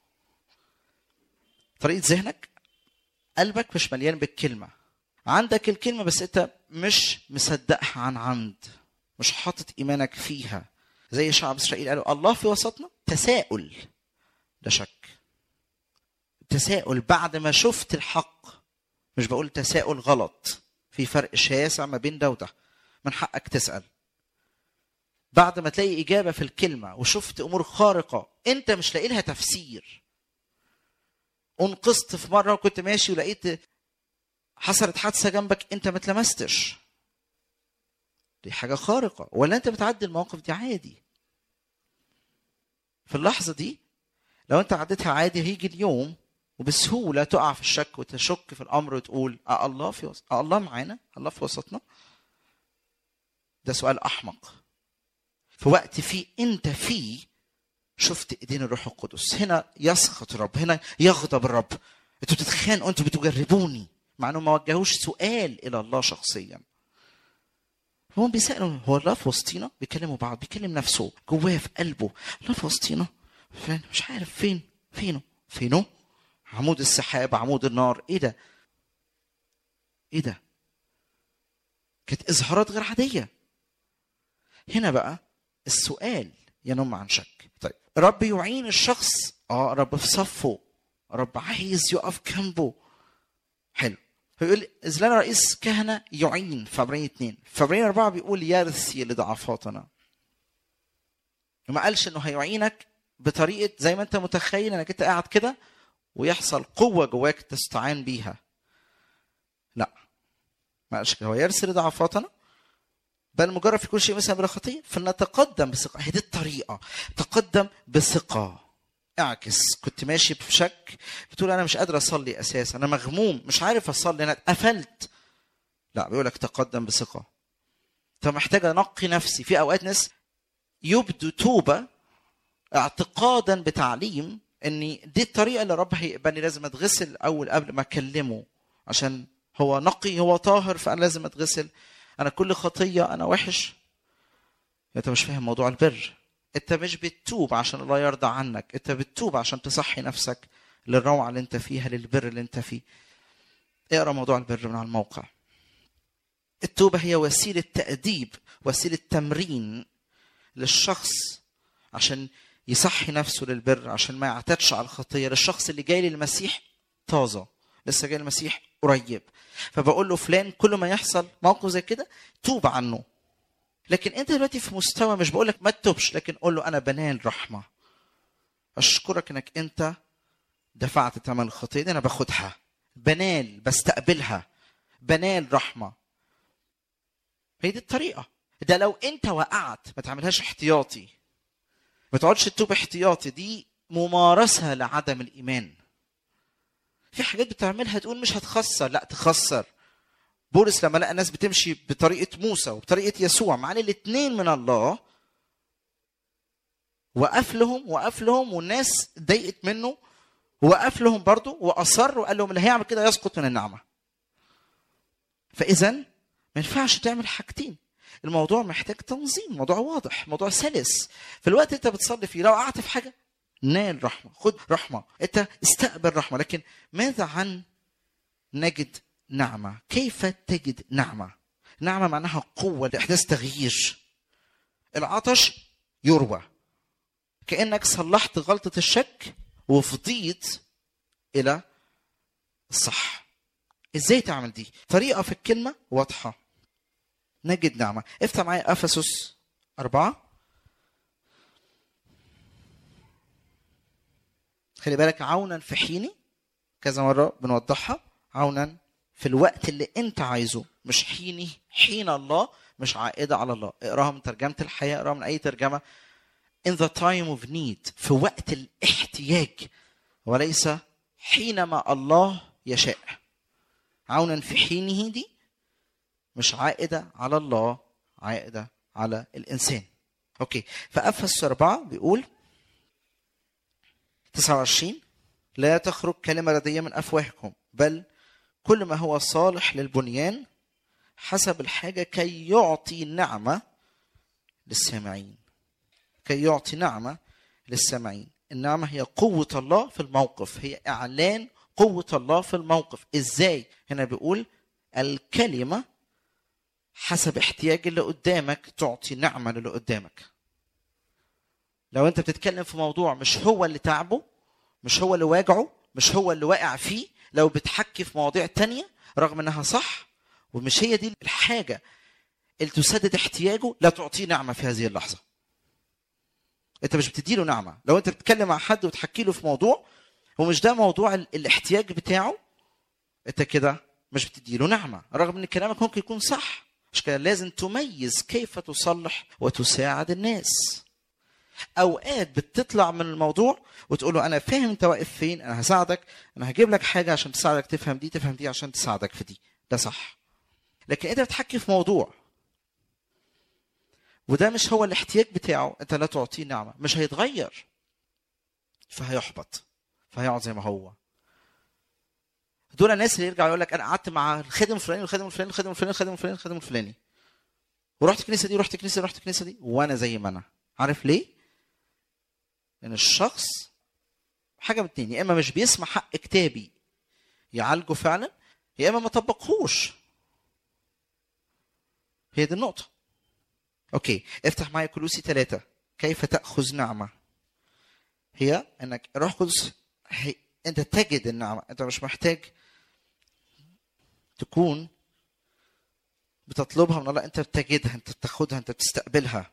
طريقة ذهنك قلبك مش مليان بالكلمة عندك الكلمة بس انت مش مصدقها عن عمد مش حاطط ايمانك فيها زي شعب اسرائيل قالوا الله في وسطنا تساؤل ده شك تساؤل بعد ما شفت الحق مش بقول تساؤل غلط في فرق شاسع ما بين ده وده من حقك تسأل بعد ما تلاقي إجابة في الكلمة وشفت أمور خارقة أنت مش لاقي لها تفسير انقذت في مره وكنت ماشي ولقيت حصلت حادثه جنبك انت ما اتلمستش دي حاجه خارقه ولا انت بتعدي المواقف دي عادي في اللحظه دي لو انت عديتها عادي هيجي اليوم وبسهوله تقع في الشك وتشك في الامر وتقول اه الله في وسط اه الله معانا الله في وسطنا ده سؤال احمق في وقت فيه انت فيه شفت ايدين الروح القدس هنا يسخط الرب هنا يغضب الرب انتوا بتتخانقوا انتوا بتجربوني مع انه ما وجهوش سؤال الى الله شخصيا هو بيسالوا هو الله في وسطينا بيكلموا بعض بيكلم نفسه جواه في قلبه الله في وسطينا فين مش عارف فين فينه فينه عمود السحاب عمود النار ايه ده ايه ده كانت اظهارات غير عاديه هنا بقى السؤال ينم عن شك طيب رب يعين الشخص اه رب في صفه رب عايز يقف جنبه حلو فيقول اذ لنا رئيس كهنه يعين في عبرين اثنين في عبرين اربعه بيقول يرثي لضعفاتنا وما قالش انه هيعينك بطريقه زي ما انت متخيل انك انت قاعد كده ويحصل قوه جواك تستعان بيها لا ما قالش كده هو يرثي لضعفاتنا بل مجرد في كل شيء مثلا بلا خطيه فلنتقدم بثقه هي دي الطريقه تقدم بثقه اعكس كنت ماشي بشك بتقول انا مش قادر اصلي اساسا انا مغموم مش عارف اصلي انا اتقفلت لا بيقول لك تقدم بثقه انت محتاج انقي نفسي في اوقات ناس يبدو توبه اعتقادا بتعليم ان دي الطريقه اللي رب هيقبلني لازم اتغسل اول قبل ما اكلمه عشان هو نقي هو طاهر فانا لازم اتغسل انا كل خطيه انا وحش انت مش فاهم موضوع البر انت مش بتتوب عشان الله يرضى عنك انت بتتوب عشان تصحي نفسك للروعه اللي انت فيها للبر اللي انت فيه اقرا موضوع البر من على الموقع التوبه هي وسيله تاديب وسيله تمرين للشخص عشان يصحي نفسه للبر عشان ما يعتادش على الخطيه للشخص اللي جاي للمسيح طازه لسه جاي المسيح قريب فبقول له فلان كل ما يحصل موقف زي كده توب عنه لكن انت دلوقتي في مستوى مش بقول لك ما تتوبش لكن قول له انا بنال رحمه اشكرك انك انت دفعت ثمن الخطيه دي انا باخدها بنال بستقبلها بنال رحمه هي دي الطريقه ده لو انت وقعت ما تعملهاش احتياطي ما تقعدش تتوب احتياطي دي ممارسه لعدم الايمان في حاجات بتعملها تقول مش هتخسر لا تخسر بولس لما لقى ناس بتمشي بطريقه موسى وبطريقه يسوع مع ان الاثنين من الله وقف لهم وقف لهم والناس ضايقت منه ووقف لهم برضه واصر وقال لهم اللي هيعمل كده يسقط من النعمه فاذا ما ينفعش تعمل حاجتين الموضوع محتاج تنظيم الموضوع واضح موضوع سلس في الوقت انت بتصلي فيه لو قعدت في حاجه نال رحمه خد رحمه انت استقبل رحمه لكن ماذا عن نجد نعمه كيف تجد نعمه نعمه معناها قوه لاحداث تغيير العطش يروى كانك صلحت غلطه الشك وفضيت الى الصح ازاي تعمل دي طريقه في الكلمه واضحه نجد نعمه افتح معايا افسس أربعة خلي بالك عونا في حيني كذا مرة بنوضحها عونا في الوقت اللي انت عايزه مش حيني حين الله مش عائدة على الله اقراها من ترجمة الحياة اقراها من أي ترجمة in the time of need في وقت الاحتياج وليس حينما الله يشاء عونا في حينه دي مش عائدة على الله عائدة على الإنسان أوكي فأفسس أربعة بيقول 29 لا تخرج كلمة ردية من أفواهكم بل كل ما هو صالح للبنيان حسب الحاجة كي يعطي نعمة للسامعين كي يعطي نعمة للسامعين النعمة هي قوة الله في الموقف هي إعلان قوة الله في الموقف إزاي هنا بيقول الكلمة حسب احتياج اللي قدامك تعطي نعمة للي قدامك لو انت بتتكلم في موضوع مش هو اللي تعبه مش هو اللي واجعه مش هو اللي واقع فيه لو بتحكي في مواضيع تانية رغم انها صح ومش هي دي الحاجة اللي تسدد احتياجه لا تعطيه نعمة في هذه اللحظة انت مش بتديله نعمة لو انت بتتكلم مع حد وتحكي له في موضوع ومش ده موضوع ال- الاحتياج بتاعه انت كده مش بتديله نعمة رغم ان كلامك ممكن يكون صح مش كده لازم تميز كيف تصلح وتساعد الناس اوقات بتطلع من الموضوع وتقول له انا فاهم انت واقف فين انا هساعدك انا هجيب لك حاجه عشان تساعدك تفهم دي تفهم دي عشان تساعدك في دي ده صح لكن انت بتحكي في موضوع وده مش هو الاحتياج بتاعه انت لا تعطيه نعمه مش هيتغير فهيحبط فهيقعد زي ما هو دول الناس اللي يرجع يقول لك انا قعدت مع الخادم الفلاني والخادم الفلاني والخادم الفلاني والخادم الفلاني والخادم الفلاني ورحت الكنيسه دي ورحت الكنيسه دي ورحت الكنيسه دي وانا زي ما انا عارف ليه؟ لان الشخص حاجه من اتنين يا اما مش بيسمع حق كتابي يعالجه فعلا يا اما ما طبقهوش هي دي النقطه اوكي افتح معايا كلوسي ثلاثة كيف تاخذ نعمه هي انك الروح القدس هي انت تجد النعمه انت مش محتاج تكون بتطلبها من الله انت بتجدها انت بتاخدها انت بتستقبلها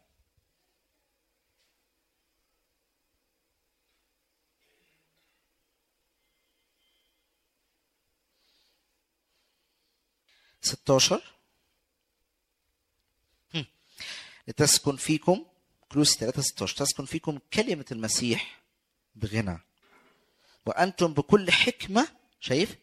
ستاشر هم. لتسكن فيكم كلوس 3 16 تسكن فيكم كلمة المسيح بغنى وأنتم بكل حكمة شايف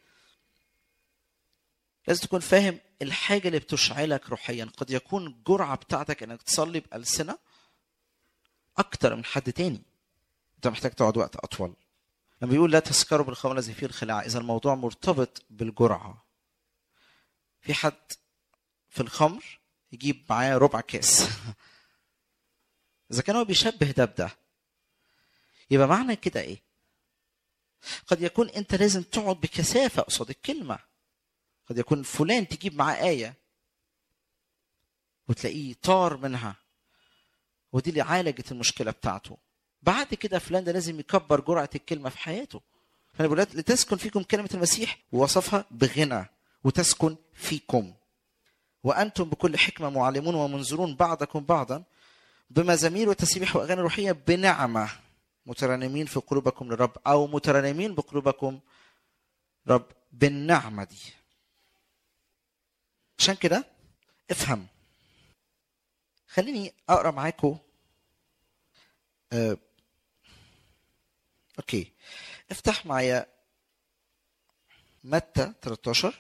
لازم تكون فاهم الحاجة اللي بتشعلك روحيا قد يكون الجرعة بتاعتك انك تصلي بألسنة أكتر من حد تاني أنت محتاج تقعد وقت أطول لما بيقول لا تسكروا بالخمر الذي فيه الخلاع إذا الموضوع مرتبط بالجرعة في حد في الخمر يجيب معاه ربع كاس إذا كان هو بيشبه ده بده يبقى معنى كده إيه؟ قد يكون أنت لازم تقعد بكثافة قصاد الكلمة قد يكون فلان تجيب معاه آية وتلاقيه طار منها ودي اللي عالجت المشكلة بتاعته بعد كده فلان ده لازم يكبر جرعة الكلمة في حياته فأنا بقول لتسكن فيكم كلمة المسيح ووصفها بغنى وتسكن فيكم وأنتم بكل حكمة معلمون ومنذرون بعضكم بعضا بمزامير وتسبيح وأغاني روحية بنعمة مترنمين في قلوبكم للرب أو مترنمين بقلوبكم رب بالنعمة دي عشان كده افهم خليني اقرا معاكم آه، اوكي افتح معايا متى 13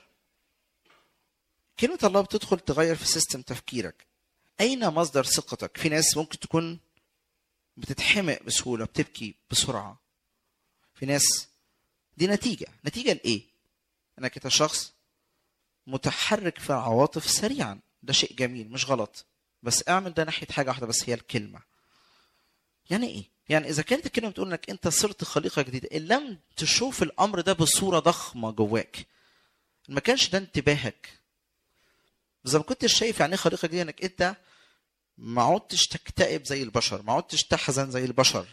كلمة الله بتدخل تغير في سيستم تفكيرك أين مصدر ثقتك؟ في ناس ممكن تكون بتتحمق بسهولة بتبكي بسرعة في ناس دي نتيجة نتيجة لإيه؟ إنك أنت شخص متحرك في العواطف سريعا ده شيء جميل مش غلط بس اعمل ده ناحية حاجة واحدة بس هي الكلمة يعني إيه؟ يعني إذا كانت الكلمة بتقول إنك أنت صرت خليقة جديدة إن لم تشوف الأمر ده بصورة ضخمة جواك ما كانش ده انتباهك اذا ما كنتش شايف يعني ايه خليقه جديده انك انت ما عدتش تكتئب زي البشر ما عدتش تحزن زي البشر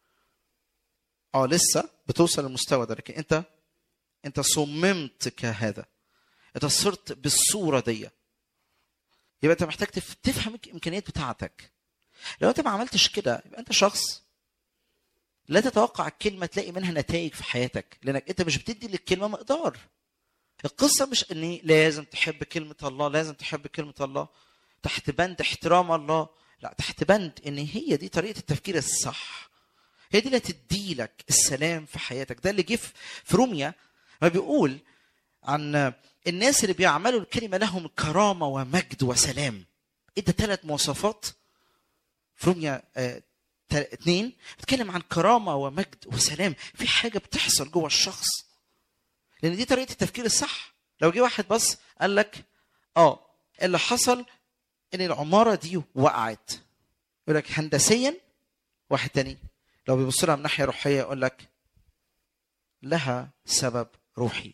اه لسه بتوصل للمستوى ده لكن انت انت صممت كهذا انت صرت بالصوره دي يبقى انت محتاج تف- تفهم الامكانيات بتاعتك لو انت ما عملتش كده يبقى انت شخص لا تتوقع الكلمه تلاقي منها نتائج في حياتك لانك انت مش بتدي للكلمه مقدار القصه مش اني لازم تحب كلمه الله لازم تحب كلمه الله تحت بند احترام الله لا تحت بند ان هي دي طريقه التفكير الصح هي دي اللي هتدي لك السلام في حياتك ده اللي جه في- في روميا ما بيقول عن الناس اللي بيعملوا الكلمه لهم كرامه ومجد وسلام ادى ثلاث مواصفات في روميا آه، تا- اتنين بتكلم عن كرامه ومجد وسلام في حاجه بتحصل جوه الشخص لان دي طريقه التفكير الصح لو جه واحد بس قال لك اه اللي حصل ان العماره دي وقعت يقول لك هندسيا واحد تاني لو بيبص لها من ناحيه روحيه يقول لك لها سبب روحي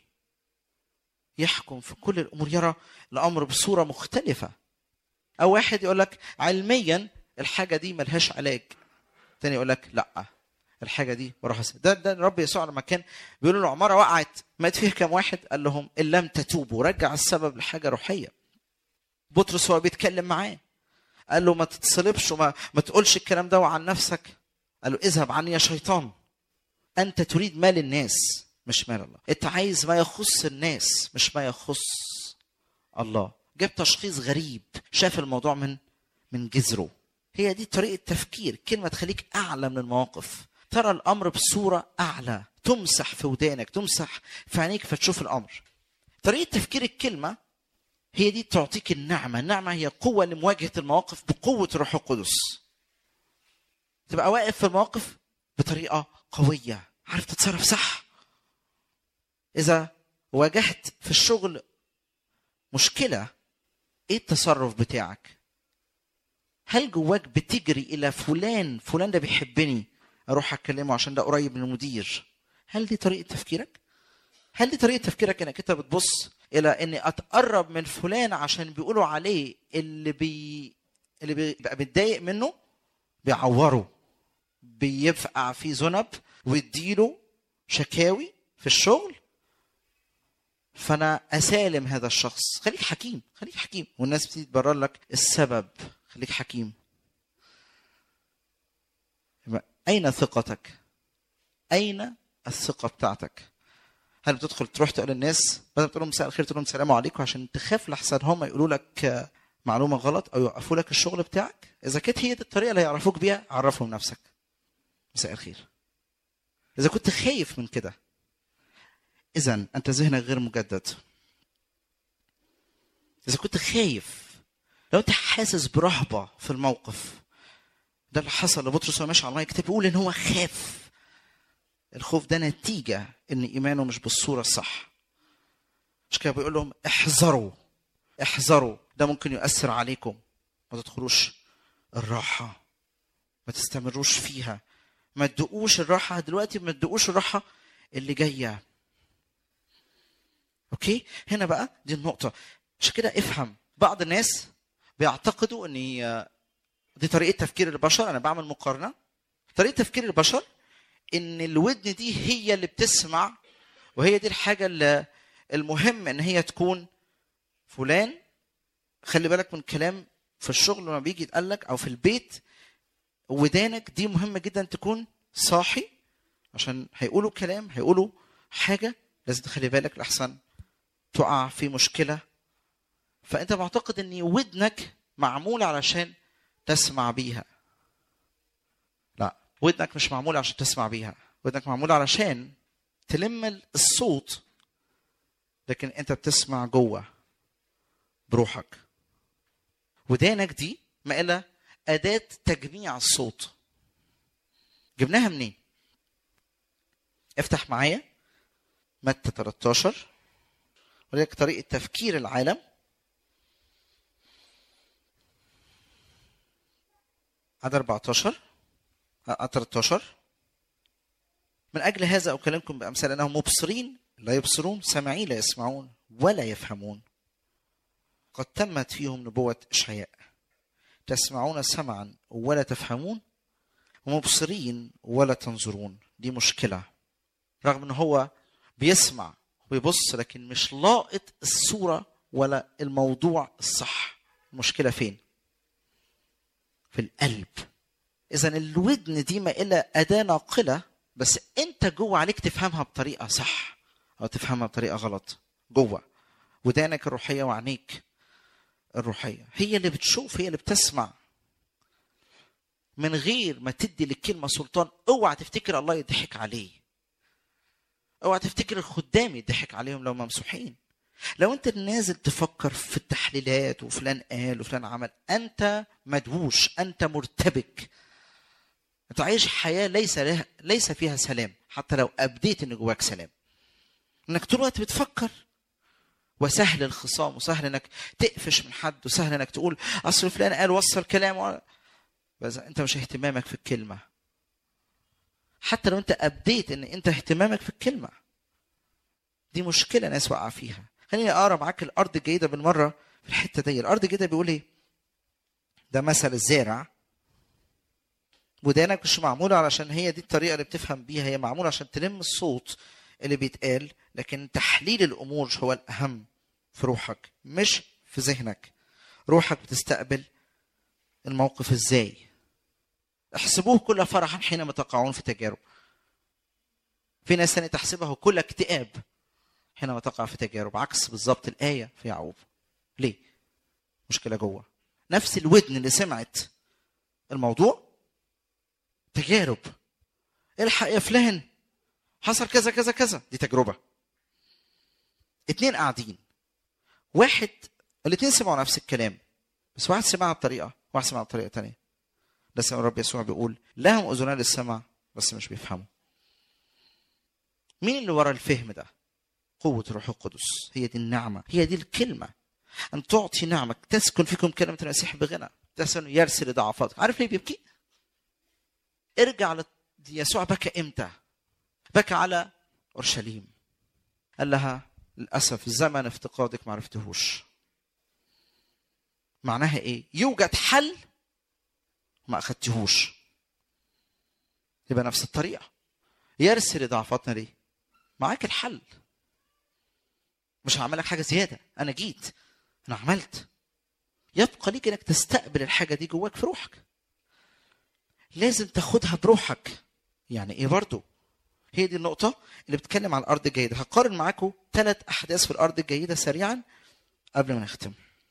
يحكم في كل الامور يرى الامر بصوره مختلفه او واحد يقول لك علميا الحاجه دي ملهاش علاج تاني يقول لك لا الحاجه دي وراها سبب. ده ده الرب يسوع لما كان بيقول العماره وقعت مات فيها كام واحد قال لهم ان لم تتوبوا رجع السبب لحاجه روحيه بطرس هو بيتكلم معاه قال له ما تتصلبش وما ما تقولش الكلام ده عن نفسك قال له اذهب عني يا شيطان انت تريد مال الناس مش مال الله انت عايز ما يخص الناس مش ما يخص الله جاب تشخيص غريب شاف الموضوع من من جذره هي دي طريقه تفكير كلمه تخليك اعلى من المواقف ترى الامر بصوره اعلى تمسح في ودانك تمسح في عينيك فتشوف الامر طريقه تفكير الكلمه هي دي تعطيك النعمه النعمه هي قوه لمواجهه المواقف بقوه الروح القدس تبقى واقف في المواقف بطريقه قويه عارف تتصرف صح اذا واجهت في الشغل مشكله ايه التصرف بتاعك هل جواك بتجري الى فلان فلان ده بيحبني اروح اكلمه عشان ده قريب من المدير هل دي طريقه تفكيرك هل دي طريقه تفكيرك انك انت بتبص الى اني اتقرب من فلان عشان بيقولوا عليه اللي بي اللي بيبقى متضايق منه بيعوره بيفقع فيه ذنب ويديله شكاوي في الشغل فانا اسالم هذا الشخص خليك حكيم خليك حكيم والناس بتيجي تبرر لك السبب خليك حكيم يبقى اين ثقتك اين الثقه بتاعتك هل بتدخل تروح تقول للناس بدل ما تقول لهم مساء الخير تقول لهم السلام عليكم عشان تخاف لحسن هم يقولوا لك معلومه غلط او يوقفوا لك الشغل بتاعك اذا كانت هي دي الطريقه اللي هيعرفوك بيها عرفهم نفسك مساء الخير اذا كنت خايف من كده اذا انت ذهنك غير مجدد اذا كنت خايف لو انت حاسس برهبه في الموقف ده اللي حصل لبطرس وهو ماشي على الميه الكتاب بيقول ان هو خاف الخوف ده نتيجه ان ايمانه مش بالصوره الصح مش كده بيقول لهم احذروا احذروا ده ممكن يؤثر عليكم ما تدخلوش الراحه ما تستمروش فيها ما تدقوش الراحه دلوقتي ما تدقوش الراحه اللي جايه اوكي هنا بقى دي النقطه عشان كده افهم بعض الناس بيعتقدوا ان دي طريقه تفكير البشر انا بعمل مقارنه طريقه تفكير البشر ان الودن دي هي اللي بتسمع وهي دي الحاجه اللي المهم ان هي تكون فلان خلي بالك من كلام في الشغل لما بيجي يتقال لك او في البيت ودانك دي مهمه جدا تكون صاحي عشان هيقولوا كلام هيقولوا حاجه لازم تخلي بالك لحسن تقع في مشكله فانت معتقد ان ودنك معموله علشان تسمع بيها لا ودنك مش معموله عشان تسمع بيها ودنك معمولة علشان تلم الصوت لكن انت بتسمع جوه بروحك ودانك دي مقلة أداة تجميع الصوت جبناها منين؟ افتح معايا متى 13 ولذلك طريقة تفكير العالم عدد 14 آه، 13 من أجل هذا أكلمكم بأمثال أنهم مبصرين لا يبصرون سامعين لا يسمعون ولا يفهمون قد تمت فيهم نبوة إشعياء تسمعون سمعا ولا تفهمون ومبصرين ولا تنظرون دي مشكلة رغم ان هو بيسمع ويبص لكن مش لاقط الصورة ولا الموضوع الصح المشكلة فين في القلب اذا الودن دي ما الا اداة ناقلة بس انت جوه عليك تفهمها بطريقة صح او تفهمها بطريقة غلط جوه ودانك الروحية وعينيك الروحية هي اللي بتشوف هي اللي بتسمع من غير ما تدي للكلمة سلطان اوعى تفتكر الله يضحك عليه اوعى تفتكر الخدام يضحك عليهم لو ممسوحين لو انت نازل تفكر في التحليلات وفلان قال وفلان عمل انت مدهوش انت مرتبك انت عايش حياه ليس لها ليس فيها سلام حتى لو ابديت ان جواك سلام انك طول الوقت بتفكر وسهل الخصام وسهل انك تقفش من حد وسهل انك تقول اصل فلان قال وصل كلامه بس انت مش اهتمامك في الكلمه حتى لو انت ابديت ان انت اهتمامك في الكلمه دي مشكله ناس واقعه فيها خليني اقرا معاك الارض الجيده بالمره في الحته دي الارض الجيده بيقول ايه ده مثل الزارع ودانك مش معموله علشان هي دي الطريقه اللي بتفهم بيها هي معموله عشان تلم الصوت اللي بيتقال لكن تحليل الامور هو الاهم في روحك مش في ذهنك روحك بتستقبل الموقف ازاي احسبوه كل فرحا حينما تقعون في تجارب في ناس ثانيه تحسبه كل اكتئاب حينما تقع في تجارب عكس بالظبط الايه في يعقوب ليه مشكله جوه نفس الودن اللي سمعت الموضوع تجارب الحق يا فلان حصل كذا كذا كذا دي تجربه اتنين قاعدين واحد الاتنين سمعوا نفس الكلام بس واحد سمعها بطريقه واحد سمعها بطريقه تانية لسه الرب يسوع بيقول لهم اذنان للسمع بس مش بيفهموا مين اللي ورا الفهم ده قوة الروح القدس هي دي النعمة هي دي الكلمة أن تعطي نعمة تسكن فيكم كلمة المسيح بغنى تسكن يرسل ضعفاتك عارف ليه بيبكي؟ ارجع ل- يسوع بكى امتى؟ بكى على اورشليم قال لها للاسف زمن افتقادك ما عرفتهوش معناها ايه يوجد حل ما اخدتهوش يبقى نفس الطريقه يرسل ضعفاتنا ليه معاك الحل مش هعمل لك حاجه زياده انا جيت انا عملت يبقى ليك انك تستقبل الحاجه دي جواك في روحك لازم تاخدها بروحك يعني ايه برضو هي دي النقطة اللي بتتكلم عن الأرض الجيدة هقارن معاكم ثلاث أحداث في الأرض الجيدة سريعا قبل ما نختم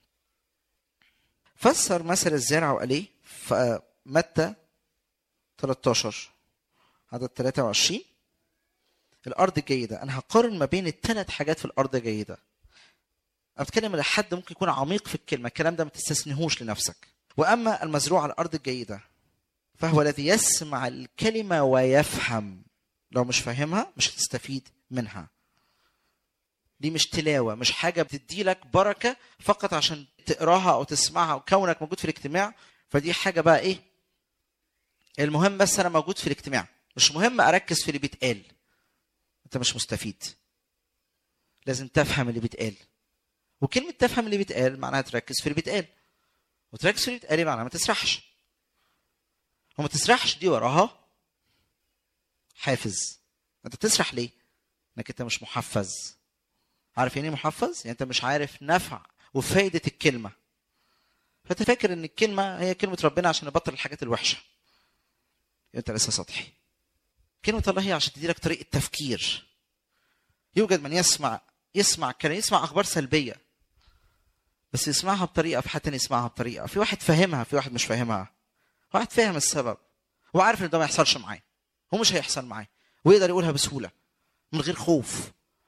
فسر مثل الزارع وقال ايه في متى 13 عدد 23 الأرض الجيدة أنا هقارن ما بين الثلاث حاجات في الأرض الجيدة أنا بتكلم لحد ممكن يكون عميق في الكلمة الكلام ده ما تستثنيهوش لنفسك وأما المزروع على الأرض الجيدة فهو الذي يسمع الكلمة ويفهم لو مش فاهمها مش هتستفيد منها دي مش تلاوة مش حاجة بتدي لك بركة فقط عشان تقراها أو تسمعها وكونك موجود في الاجتماع فدي حاجة بقى إيه المهم بس أنا موجود في الاجتماع مش مهم أركز في اللي بيتقال أنت مش مستفيد لازم تفهم اللي بيتقال وكلمة تفهم اللي بيتقال معناها تركز في اللي بيتقال وتركز في اللي بيتقال معناها ما تسرحش وما تسرحش دي وراها حافز انت بتسرح ليه انك انت مش محفز عارف يعني ايه محفز يعني انت مش عارف نفع وفايده الكلمه فانت فاكر ان الكلمه هي كلمه ربنا عشان نبطل الحاجات الوحشه انت لسه سطحي كلمه الله هي عشان تديلك طريقه تفكير يوجد من يسمع يسمع كلام يسمع اخبار سلبيه بس يسمعها بطريقه في حد تاني يسمعها بطريقه في واحد فاهمها في واحد مش فاهمها واحد فاهم السبب وعارف ان ده ما يحصلش معاه هو مش هيحصل معاه ويقدر يقولها بسهوله من غير خوف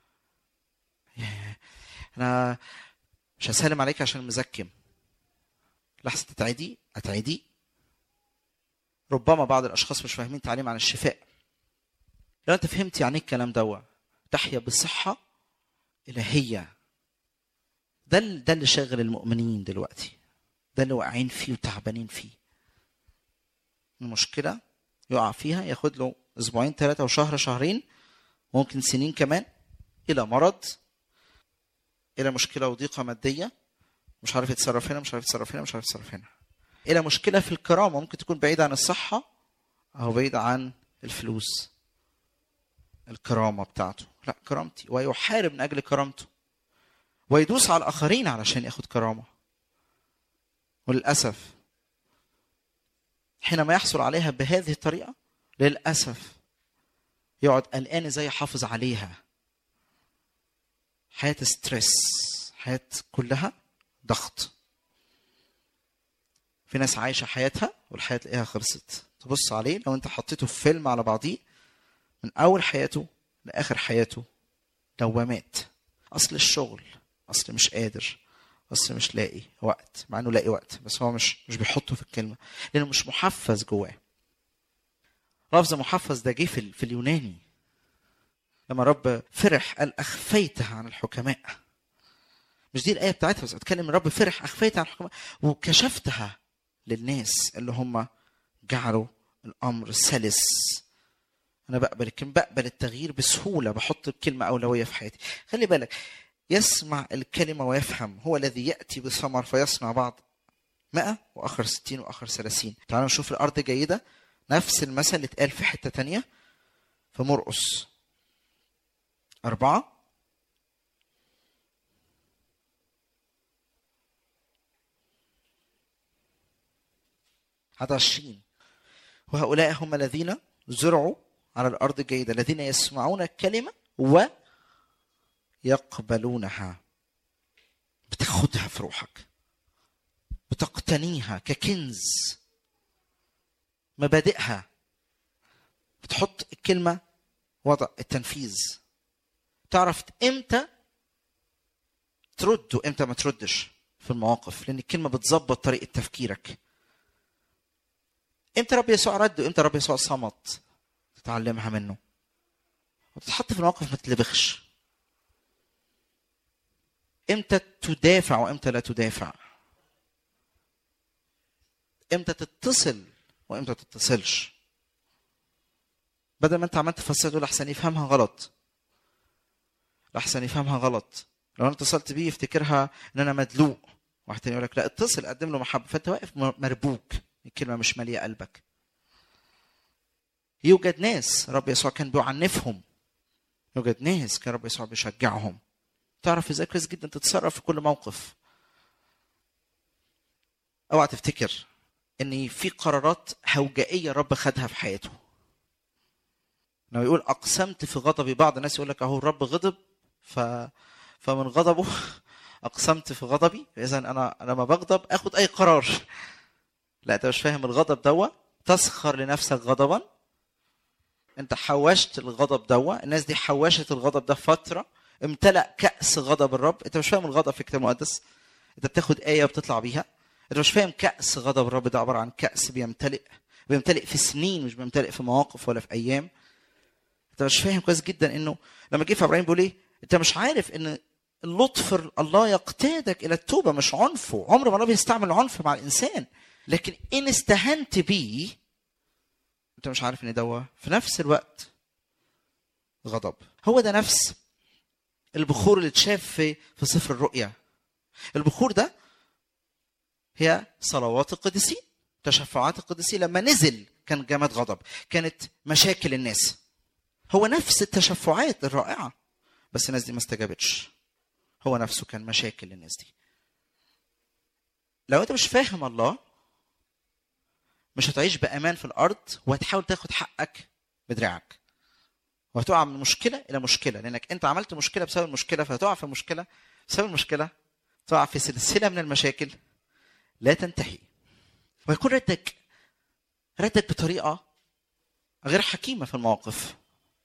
انا مش هسلم عليك عشان مزكم لحظه تتعدي اتعدي ربما بعض الاشخاص مش فاهمين تعليم عن الشفاء لو انت فهمت يعني ايه الكلام دوا تحيا بصحه الهيه ده ال- ده اللي شاغل المؤمنين دلوقتي ده اللي واقعين فيه وتعبانين فيه المشكله يقع فيها ياخد له اسبوعين ثلاثه وشهر شهرين ممكن سنين كمان الى مرض الى مشكله وضيقه ماديه مش عارف يتصرف هنا مش عارف يتصرف هنا مش عارف يتصرف هنا الى مشكله في الكرامه ممكن تكون بعيده عن الصحه او بعيده عن الفلوس الكرامه بتاعته لا كرامتي ويحارب من اجل كرامته ويدوس على الاخرين علشان ياخد كرامه وللاسف حينما يحصل عليها بهذه الطريقه للاسف يقعد قلقان ازاي يحافظ عليها حياه ستريس حياه كلها ضغط في ناس عايشه حياتها والحياه تلاقيها خلصت تبص عليه لو انت حطيته في فيلم على بعضيه من اول حياته لاخر حياته دوامات اصل الشغل اصل مش قادر اصل مش لاقي وقت مع انه لاقي وقت بس هو مش مش بيحطه في الكلمه لانه مش محفز جواه لفظ محفز ده جه في, ال- في اليوناني لما رب فرح قال اخفيتها عن الحكماء مش دي الايه بتاعتها بس اتكلم الرب فرح اخفيتها عن الحكماء وكشفتها للناس اللي هم جعلوا الامر سلس انا بقبل الكلمه بقبل التغيير بسهوله بحط الكلمه اولويه في حياتي خلي بالك يسمع الكلمه ويفهم هو الذي ياتي بثمر فيصنع بعض مئة وآخر ستين وآخر ثلاثين تعالوا نشوف الأرض جيدة نفس المثل اللي اتقال في حتة تانية في مرقس أربعة عدد عشرين وهؤلاء هم الذين زرعوا على الأرض الجيدة الذين يسمعون الكلمة ويقبلونها بتاخدها في روحك بتقتنيها ككنز مبادئها بتحط الكلمة وضع التنفيذ تعرف امتى ترد وامتى ما تردش في المواقف لان الكلمة بتظبط طريقة تفكيرك امتى رب يسوع رد وامتى رب يسوع صمت تتعلمها منه وتتحط في المواقف ما تلبخش امتى تدافع وامتى لا تدافع امتى تتصل وامتى تتصلش بدل ما انت عملت تفسر تقول احسن يفهمها غلط احسن يفهمها غلط لو انا اتصلت بيه يفتكرها ان انا مدلوق واحد تاني يقول لك لا اتصل قدم له محبه فانت واقف مربوك الكلمه مش ماليه قلبك يوجد ناس رب يسوع كان بيعنفهم يوجد ناس كان رب يسوع بيشجعهم تعرف ازاي كويس جدا تتصرف في كل موقف اوعى تفتكر ان في قرارات هوجائيه رب خدها في حياته لو يقول اقسمت في غضبي بعض الناس يقول لك اهو الرب غضب ف فمن غضبه اقسمت في غضبي اذا انا لما بغضب اخد اي قرار لا انت مش فاهم الغضب دوا تسخر لنفسك غضبا انت حوشت الغضب دوا الناس دي حوشت الغضب ده فتره امتلأ كأس غضب الرب انت مش فاهم الغضب في الكتاب المقدس انت بتاخد آية وبتطلع بيها انت مش فاهم كأس غضب الرب ده عبارة عن كأس بيمتلئ بيمتلئ في سنين مش بيمتلئ في مواقف ولا في أيام انت مش فاهم كويس جدا انه لما جه في ابراهيم بيقول ايه انت مش عارف ان اللطف الله يقتادك الى التوبه مش عنفه عمر ما الله بيستعمل العنف مع الانسان لكن ان استهنت بيه انت مش عارف ان ده في نفس الوقت غضب هو ده نفس البخور اللي اتشاف في في سفر الرؤيا البخور ده هي صلوات القديسين تشفعات القديسين لما نزل كان جامد غضب كانت مشاكل الناس هو نفس التشفعات الرائعة بس الناس دي ما استجابتش هو نفسه كان مشاكل للناس دي لو انت مش فاهم الله مش هتعيش بأمان في الأرض وهتحاول تاخد حقك بدراعك وهتقع من مشكلة إلى مشكلة لأنك أنت عملت مشكلة بسبب المشكلة فهتقع في مشكلة بسبب المشكلة تقع في سلسلة من المشاكل لا تنتهي ويكون ردك ردك بطريقة غير حكيمة في المواقف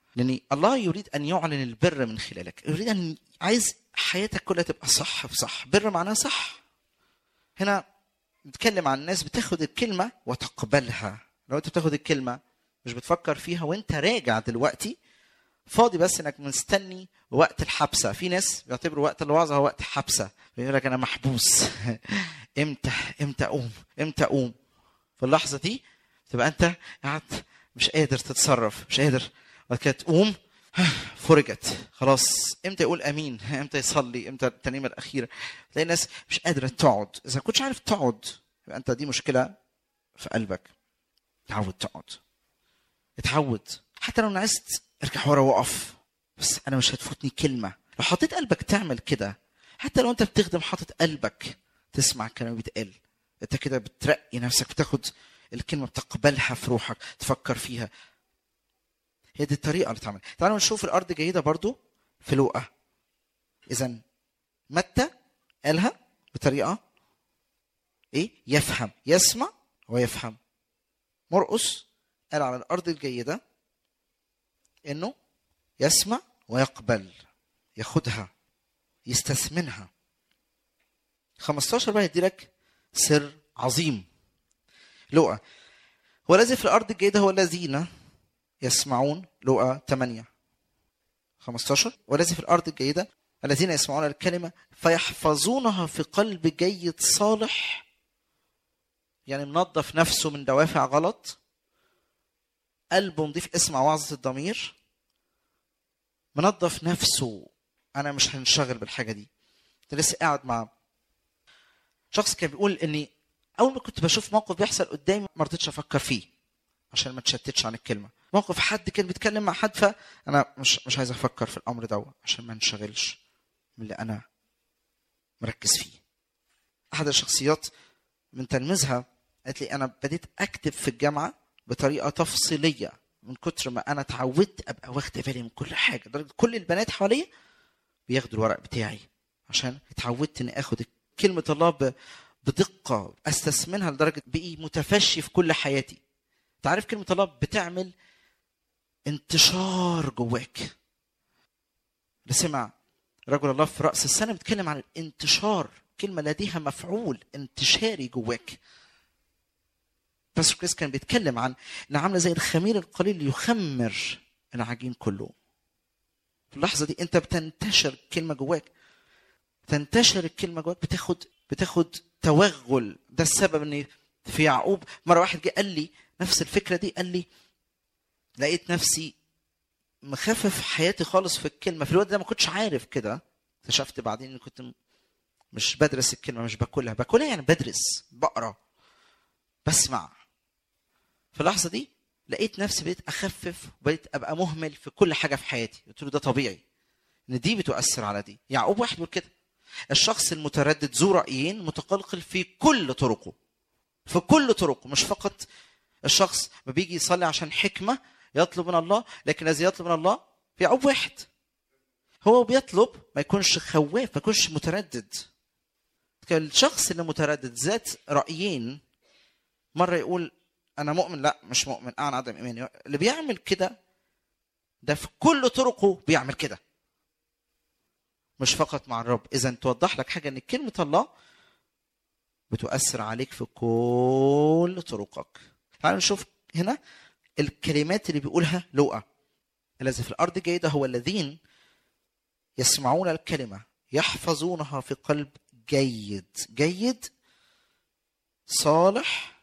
لان الله يريد ان يعلن البر من خلالك يريد ان عايز حياتك كلها تبقى صح بصح بر معناه صح هنا بتكلم عن الناس بتاخد الكلمه وتقبلها لو انت بتاخد الكلمه مش بتفكر فيها وانت راجع دلوقتي فاضي بس انك مستني وقت الحبسه في ناس بيعتبروا وقت الوعظه هو وقت حبسه بيقول لك انا محبوس امتى امتى اقوم امتى اقوم في اللحظه دي تبقى انت قاعد مش قادر تتصرف مش قادر بعد كده تقوم فرجت خلاص امتى يقول امين امتى يصلي امتى الترنيمه الاخيره تلاقي الناس مش قادره تقعد اذا ما كنتش عارف تقعد يبقى انت دي مشكله في قلبك تعود تقعد اتعود حتى لو نعست ارجع ورا وقف بس انا مش هتفوتني كلمه لو حطيت قلبك تعمل كده حتى لو انت بتخدم حاطط قلبك تسمع الكلام بيتقال انت كده بترقي نفسك بتاخد الكلمه بتقبلها في روحك تفكر فيها هي دي الطريقه اللي تعمل تعالوا نشوف الارض جيده برضو في لوقا اذا متى قالها بطريقه ايه يفهم يسمع ويفهم مرقس قال على الارض الجيده انه يسمع ويقبل ياخدها يستثمنها 15 بقى يدي لك سر عظيم لوقا والذي في الارض الجيده هو الذين يسمعون لوقا 8 15 والذي في الارض الجيده الذين يسمعون الكلمه فيحفظونها في قلب جيد صالح يعني منظف نفسه من دوافع غلط قلبه نضيف اسمع وعظة الضمير منظف نفسه انا مش هنشغل بالحاجه دي كنت لسه قاعد مع شخص كان بيقول اني اول ما كنت بشوف موقف بيحصل قدامي ما رضيتش افكر فيه عشان ما تشتتش عن الكلمه موقف حد كان بيتكلم مع حد فانا مش مش عايز افكر في الامر ده عشان ما انشغلش من اللي انا مركز فيه احد الشخصيات من تلميذها قالت لي انا بديت اكتب في الجامعه بطريقه تفصيليه من كتر ما انا اتعودت ابقى واخد بالي من كل حاجه لدرجه كل البنات حواليا بياخدوا الورق بتاعي عشان اتعودت اني اخد كلمه الله ب... بدقه استثمنها لدرجه بقي متفشي في كل حياتي تعرف كلمه الله بتعمل انتشار جواك اللي سمع رجل الله في راس السنه بيتكلم عن الانتشار كلمه لديها مفعول انتشاري جواك باستر كريس كان بيتكلم عن ان عامله زي الخمير القليل اللي يخمر العجين كله في اللحظه دي انت بتنتشر الكلمه جواك تنتشر الكلمه جواك بتاخد بتاخد توغل ده السبب ان في يعقوب مره واحد جه قال لي نفس الفكره دي قال لي لقيت نفسي مخفف حياتي خالص في الكلمه في الوقت ده ما كنتش عارف كده اكتشفت بعدين اني كنت مش بدرس الكلمه مش باكلها باكلها يعني بدرس بقرا بسمع في اللحظه دي لقيت نفسي بقيت اخفف وبقيت ابقى مهمل في كل حاجه في حياتي قلت له ده طبيعي ان دي بتؤثر على دي يعقوب واحد بيقول كده الشخص المتردد ذو رايين متقلقل في كل طرقه في كل طرقه مش فقط الشخص ما بيجي يصلي عشان حكمه يطلب من الله لكن الذي يطلب من الله في يعقوب واحد هو بيطلب ما يكونش خواف ما يكونش متردد الشخص اللي متردد ذات رايين مره يقول انا مؤمن لا مش مؤمن انا عدم ايماني اللي بيعمل كده ده في كل طرقه بيعمل كده مش فقط مع الرب اذا توضح لك حاجه ان كلمه الله بتؤثر عليك في كل طرقك تعالوا نشوف هنا الكلمات اللي بيقولها لوقا الذي في الارض جيده هو الذين يسمعون الكلمه يحفظونها في قلب جيد جيد صالح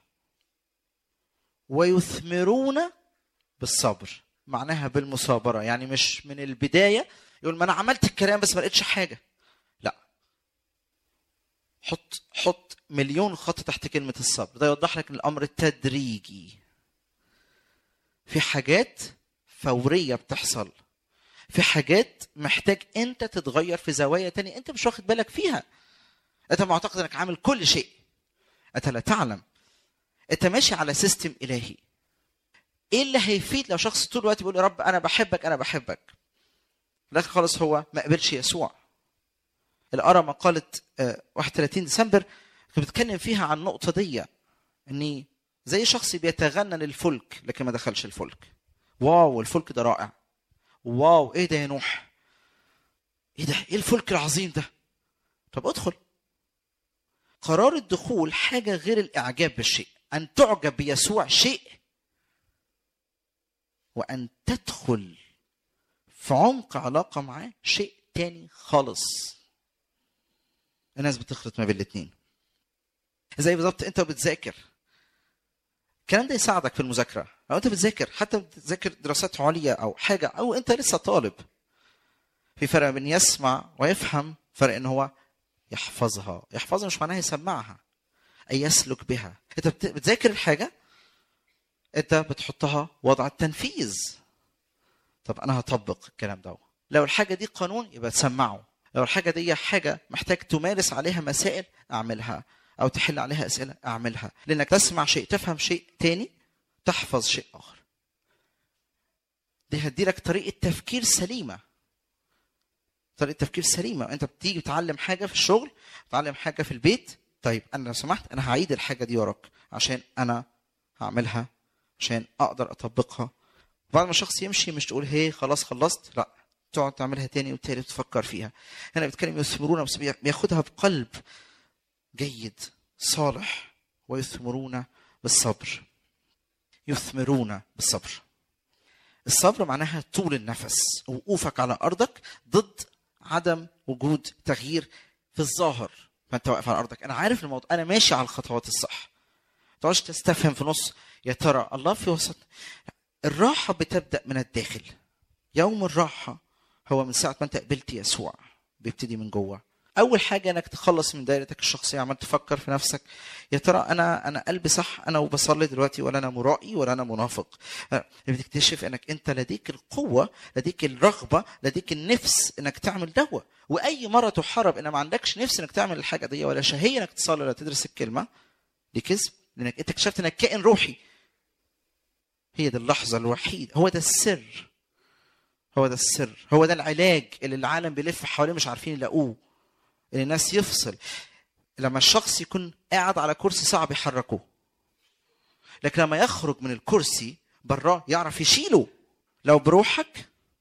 ويثمرون بالصبر معناها بالمصابره يعني مش من البدايه يقول ما انا عملت الكلام بس ما لقيتش حاجه لا حط حط مليون خط تحت كلمه الصبر ده يوضح لك ان الامر تدريجي في حاجات فوريه بتحصل في حاجات محتاج انت تتغير في زوايا تانية انت مش واخد بالك فيها انت معتقد انك عامل كل شيء انت لا تعلم انت ماشي على سيستم الهي ايه اللي هيفيد لو شخص طول الوقت بيقول يا رب انا بحبك انا بحبك لكن خلاص هو ما قبلش يسوع الارى مقاله 31 ديسمبر كنت بتكلم فيها عن النقطه دي اني زي شخص بيتغنى للفلك لكن ما دخلش الفلك واو الفلك ده رائع واو ايه ده يا نوح ايه ده ايه الفلك العظيم ده طب ادخل قرار الدخول حاجه غير الاعجاب بالشيء ان تعجب بيسوع شيء وان تدخل في عمق علاقه معاه شيء تاني خالص الناس بتخلط ما بين الاثنين زي بالظبط انت بتذاكر الكلام ده يساعدك في المذاكره لو انت بتذاكر حتى بتذاكر دراسات عليا او حاجه او انت لسه طالب في فرق بين يسمع ويفهم فرق ان هو يحفظها يحفظها مش معناها يسمعها اي يسلك بها انت بت- بتذاكر الحاجه انت بتحطها وضع التنفيذ طب انا هطبق الكلام ده لو الحاجه دي قانون يبقى تسمعه لو الحاجه دي حاجه محتاج تمارس عليها مسائل اعملها او تحل عليها اسئله اعملها لانك تسمع شيء تفهم شيء تاني تحفظ شيء اخر دي هتديلك طريقه تفكير سليمه طريقه تفكير سليمه انت بتيجي تتعلم حاجه في الشغل تتعلم حاجه في البيت طيب انا لو سمحت انا هعيد الحاجه دي وراك عشان انا هعملها عشان اقدر اطبقها بعد ما الشخص يمشي مش تقول هي خلاص خلصت لا تقعد تعملها تاني وتالت وتفكر فيها هنا بيتكلم يثمرون بس بياخدها بقلب جيد صالح ويثمرون بالصبر يثمرون بالصبر الصبر معناها طول النفس وقوفك على ارضك ضد عدم وجود تغيير في الظاهر فانت واقف على ارضك انا عارف الموضوع انا ماشي على الخطوات الصح ما تقعدش تستفهم في نص يا ترى الله في وسط الراحه بتبدا من الداخل يوم الراحه هو من ساعه ما انت قبلت يسوع بيبتدي من جوه اول حاجه انك تخلص من دايرتك الشخصيه عمال تفكر في نفسك يا ترى انا انا قلبي صح انا وبصلي دلوقتي ولا انا مرائي ولا انا منافق بتكتشف انك انت لديك القوه لديك الرغبه لديك النفس انك تعمل دوا واي مره تحارب ان ما عندكش نفس انك تعمل الحاجه دي ولا شهيه انك تصلي ولا تدرس الكلمه دي كذب لانك انت اكتشفت انك كائن روحي هي دي اللحظه الوحيده هو ده السر هو ده السر هو ده العلاج اللي العالم بيلف حواليه مش عارفين يلاقوه ان الناس يفصل لما الشخص يكون قاعد على كرسي صعب يحركه لكن لما يخرج من الكرسي براه يعرف يشيله لو بروحك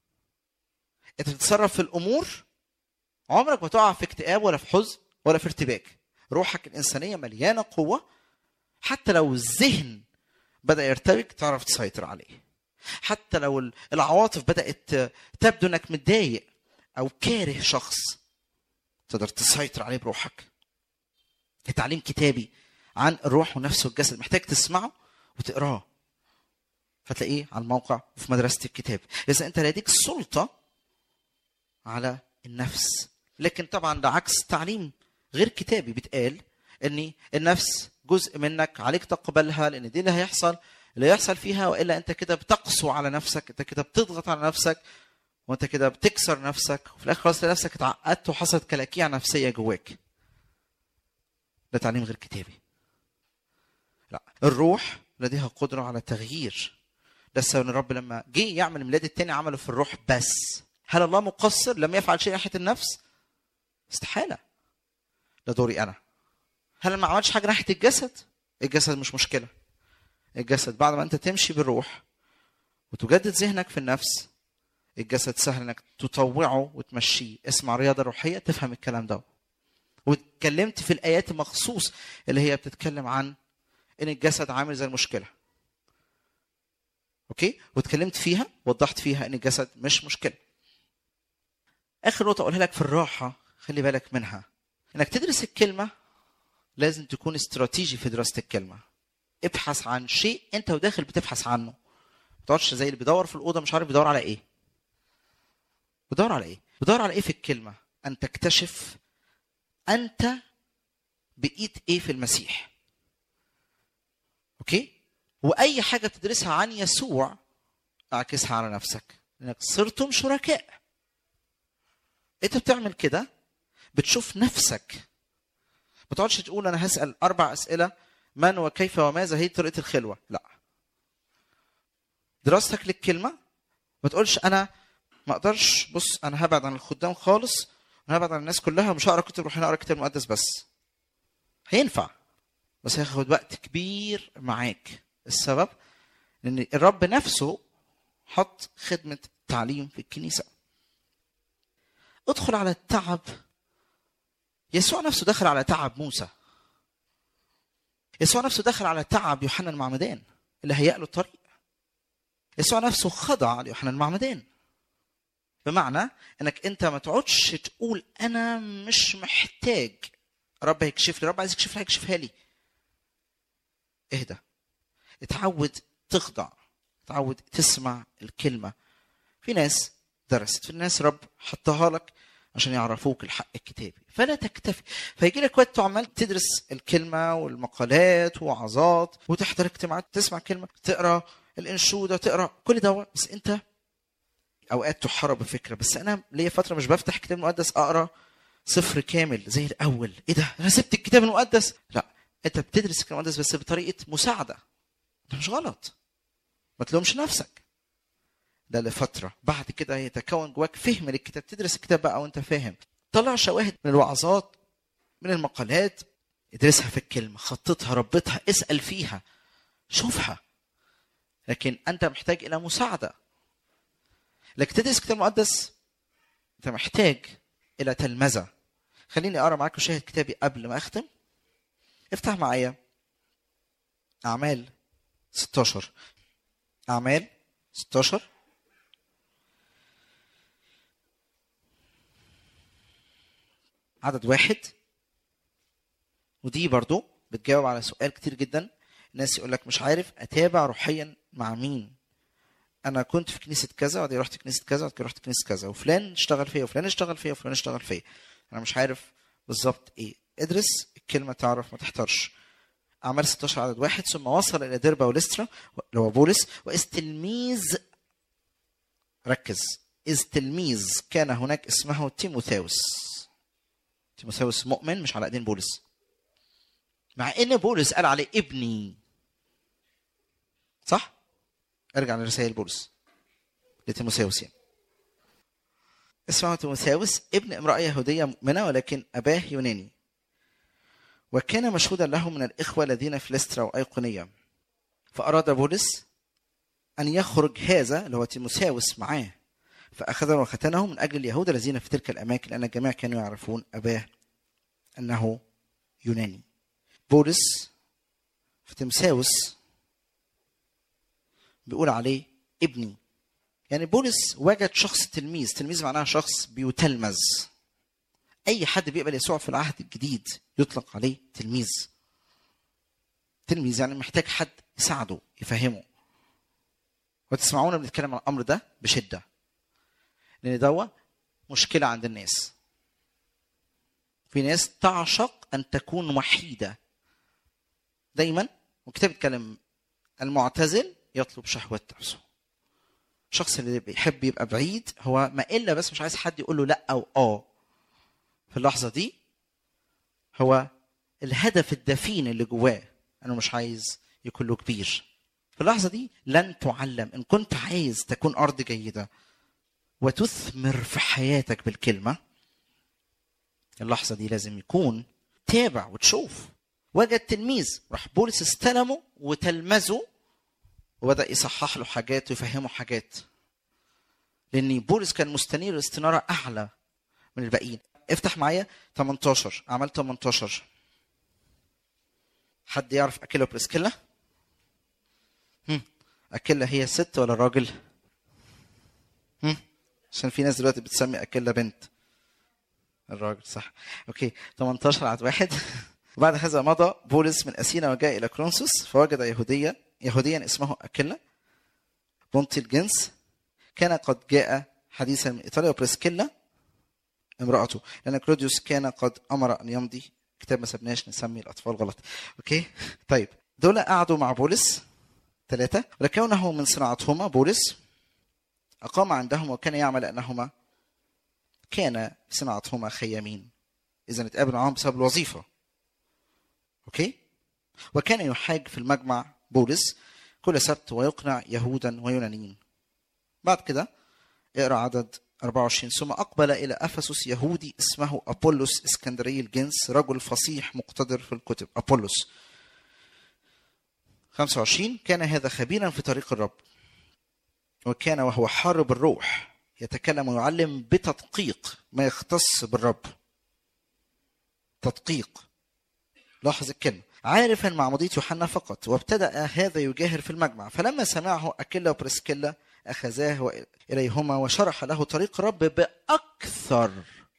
انت بتتصرف في الامور عمرك ما تقع في اكتئاب ولا في حزن ولا في ارتباك روحك الانسانيه مليانه قوه حتى لو الذهن بدا يرتبك تعرف تسيطر عليه حتى لو العواطف بدات تبدو انك متضايق او كاره شخص تقدر تسيطر عليه بروحك تعليم كتابي عن الروح والنفس والجسد محتاج تسمعه وتقراه فتلاقيه على الموقع وفي مدرسه الكتاب اذا انت لديك سلطه على النفس لكن طبعا ده عكس تعليم غير كتابي بيتقال ان النفس جزء منك عليك تقبلها لان دي اللي هيحصل اللي يحصل فيها والا انت كده بتقسو على نفسك انت كده بتضغط على نفسك وانت كده بتكسر نفسك وفي الاخر خلاص نفسك اتعقدت وحصلت كلاكيع نفسيه جواك ده تعليم غير كتابي لا الروح لديها قدره على التغيير ده السبب ان الرب لما جه يعمل الميلاد الثاني عمله في الروح بس هل الله مقصر لم يفعل شيء ناحيه النفس استحاله ده دوري انا هل ما عملش حاجه ناحيه الجسد الجسد مش مشكله الجسد بعد ما انت تمشي بالروح وتجدد ذهنك في النفس الجسد سهل انك تطوعه وتمشيه اسمع رياضه روحيه تفهم الكلام ده واتكلمت في الايات مخصوص اللي هي بتتكلم عن ان الجسد عامل زي المشكله اوكي واتكلمت فيها وضحت فيها ان الجسد مش مشكله اخر نقطه اقولها لك في الراحه خلي بالك منها انك تدرس الكلمه لازم تكون استراتيجي في دراسه الكلمه ابحث عن شيء انت وداخل بتبحث عنه ما تقعدش زي اللي بيدور في الاوضه مش عارف بيدور على ايه بيدور على ايه بيدور على ايه في الكلمه ان تكتشف انت بقيت ايه في المسيح اوكي واي حاجه بتدرسها عن يسوع اعكسها على نفسك لانك صرتم شركاء انت بتعمل كده بتشوف نفسك ما تقعدش تقول انا هسال اربع اسئله من وكيف وماذا هي طريقه الخلوه لا دراستك للكلمه ما تقولش انا ما اقدرش بص انا هبعد عن الخدام خالص انا هبعد عن الناس كلها مش هقرا كتب روح اقرا الكتاب المقدس بس هينفع بس هياخد وقت كبير معاك السبب ان الرب نفسه حط خدمه تعليم في الكنيسة ادخل على التعب يسوع نفسه دخل على تعب موسى يسوع نفسه دخل على تعب يوحنا المعمدان اللي هيأ له الطريق يسوع نفسه خضع ليوحنا المعمدان بمعنى انك انت ما تقعدش تقول انا مش محتاج رب هيكشف لي رب عايز يكشف لي هيكشفها لي اهدى اتعود تخضع اتعود تسمع الكلمه في ناس درست في ناس رب حطها لك عشان يعرفوك الحق الكتابي فلا تكتفي فيجي لك وقت عمال تدرس الكلمه والمقالات وعظات وتحضر اجتماعات تسمع كلمه تقرا الانشوده تقرا كل ده بس انت اوقات تحارب بفكره بس انا ليا فتره مش بفتح الكتاب المقدس اقرا صفر كامل زي الاول ايه ده انا سبت الكتاب المقدس لا انت بتدرس الكتاب المقدس بس بطريقه مساعده ده مش غلط ما تلومش نفسك ده لفتره بعد كده يتكون جواك فهم للكتاب تدرس الكتاب بقى وانت فاهم طلع شواهد من الوعظات من المقالات ادرسها في الكلمه خططها ربطها اسال فيها شوفها لكن انت محتاج الى مساعده لكن تدرس الكتاب المقدس انت محتاج الى تلمذه خليني اقرا معاكم شاهد كتابي قبل ما اختم افتح معايا اعمال 16 اعمال 16 عدد واحد ودي برضو بتجاوب على سؤال كتير جدا الناس يقول لك مش عارف اتابع روحيا مع مين انا كنت في كنيسه كذا وبعدين رحت كنيسه كذا وبعدين رحت كنيسه كذا وفلان اشتغل فيا وفلان اشتغل فيا وفلان اشتغل فيا انا مش عارف بالظبط ايه ادرس الكلمه تعرف ما تحترش اعمال 16 عدد واحد ثم وصل الى ديربا ولسترا اللي هو بولس واذ تلميذ ركز اذ تلميذ كان هناك اسمه تيموثاوس تيموثاوس مؤمن مش على ايدين بولس مع ان بولس قال عليه ابني صح ارجع لرسائل بولس لتيموثاوس يعني اسمه تيموثاوس ابن امرأة يهودية مؤمنة ولكن أباه يوناني وكان مشهودا له من الإخوة الذين في لسترا وأيقونية فأراد بولس أن يخرج هذا اللي هو تيموثاوس معاه فأخذه وختنه من أجل اليهود الذين في تلك الأماكن لأن الجميع كانوا يعرفون أباه أنه يوناني بولس في تيموثاوس بيقول عليه ابني يعني بولس وجد شخص تلميذ تلميذ معناها شخص بيتلمذ اي حد بيقبل يسوع في العهد الجديد يطلق عليه تلميذ تلميذ يعني محتاج حد يساعده يفهمه وتسمعونا بنتكلم عن الامر ده بشده لان ده مشكله عند الناس في ناس تعشق ان تكون وحيده دايما والكتاب بيتكلم المعتزل يطلب شهوة نفسه الشخص اللي بيحب يبقى بعيد هو ما إلا بس مش عايز حد يقول له لا أو آه في اللحظة دي هو الهدف الدفين اللي جواه أنا مش عايز يكون له كبير في اللحظة دي لن تعلم إن كنت عايز تكون أرض جيدة وتثمر في حياتك بالكلمة اللحظة دي لازم يكون تابع وتشوف وجد تلميذ راح بولس استلمه وتلمذه وبدا يصحح له حاجات ويفهمه حاجات لان بولس كان مستنير استناره اعلى من الباقيين افتح معايا 18 اعمال 18 حد يعرف اكيلا وبريسكيلا هم. اكيلا هي ست ولا راجل هم. عشان في ناس دلوقتي بتسمي اكيلا بنت الراجل صح اوكي 18 عدد واحد وبعد هذا مضى بولس من اثينا وجاء الى كرونسوس فوجد يهوديا يهوديا اسمه اكيلا بنطي الجنس كان قد جاء حديثا من ايطاليا وبريسكيلا امراته لان كلوديوس كان قد امر ان يمضي كتاب ما سبناش نسمي الاطفال غلط اوكي طيب دول قعدوا مع بولس ثلاثه ولكونه من صناعتهما بولس اقام عندهم وكان يعمل انهما كان صناعتهما خيامين اذا اتقابل معاهم بسبب الوظيفه اوكي وكان يحاج في المجمع بولس كل سبت ويقنع يهودا ويونانيين بعد كده اقرا عدد 24 ثم اقبل الى افسس يهودي اسمه ابولس اسكندري الجنس رجل فصيح مقتدر في الكتب ابولس 25 كان هذا خبيرا في طريق الرب وكان وهو حار بالروح يتكلم ويعلم بتدقيق ما يختص بالرب تدقيق لاحظ الكلمة عارفا معمودية يوحنا فقط وابتدأ هذا يجاهر في المجمع فلما سمعه أكيلا وبريسكيلا أخذاه إليهما وشرح له طريق الرب بأكثر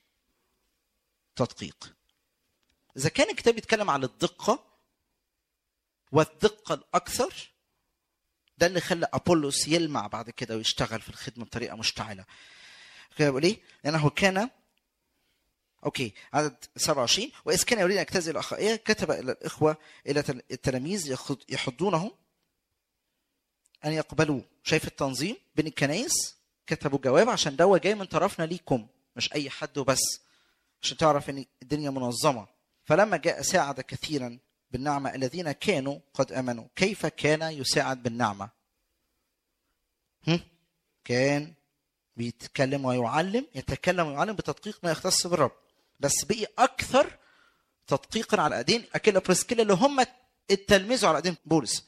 تدقيق إذا كان الكتاب يتكلم عن الدقة والدقة الأكثر ده اللي خلى أبولوس يلمع بعد كده ويشتغل في الخدمة بطريقة مشتعلة كده بيقول إيه؟ لأنه كان اوكي عدد 27 واذ كان يريد ان يجتاز الاخائيه كتب الى الاخوه الى التلاميذ يحضونهم ان يقبلوا شايف التنظيم بين الكنائس كتبوا جواب عشان ده جاي من طرفنا ليكم مش اي حد وبس عشان تعرف ان الدنيا منظمه فلما جاء ساعد كثيرا بالنعمه الذين كانوا قد امنوا كيف كان يساعد بالنعمه هم؟ كان بيتكلم ويعلم يتكلم ويعلم بتدقيق ما يختص بالرب بس بقي اكثر تدقيقا على ايدين اكيلا بريسكيلا اللي هم اتلمذوا على ايدين بولس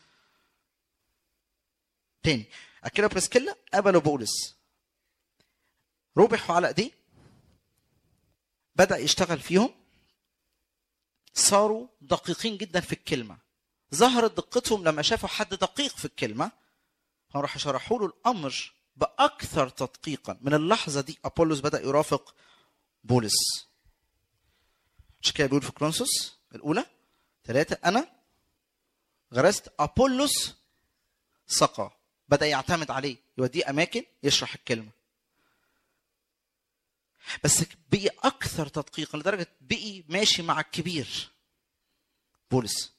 تاني اكيلا بريسكيلا قبلوا بولس ربحوا على ايديه بدا يشتغل فيهم صاروا دقيقين جدا في الكلمه ظهرت دقتهم لما شافوا حد دقيق في الكلمه فراح شرحوا له الامر باكثر تدقيقا من اللحظه دي ابولس بدا يرافق بولس عشان كده بيقول في كرونسوس الاولى ثلاثه انا غرست ابولس سقى بدا يعتمد عليه يوديه اماكن يشرح الكلمه بس بقي اكثر تدقيقا لدرجه بقي ماشي مع الكبير بولس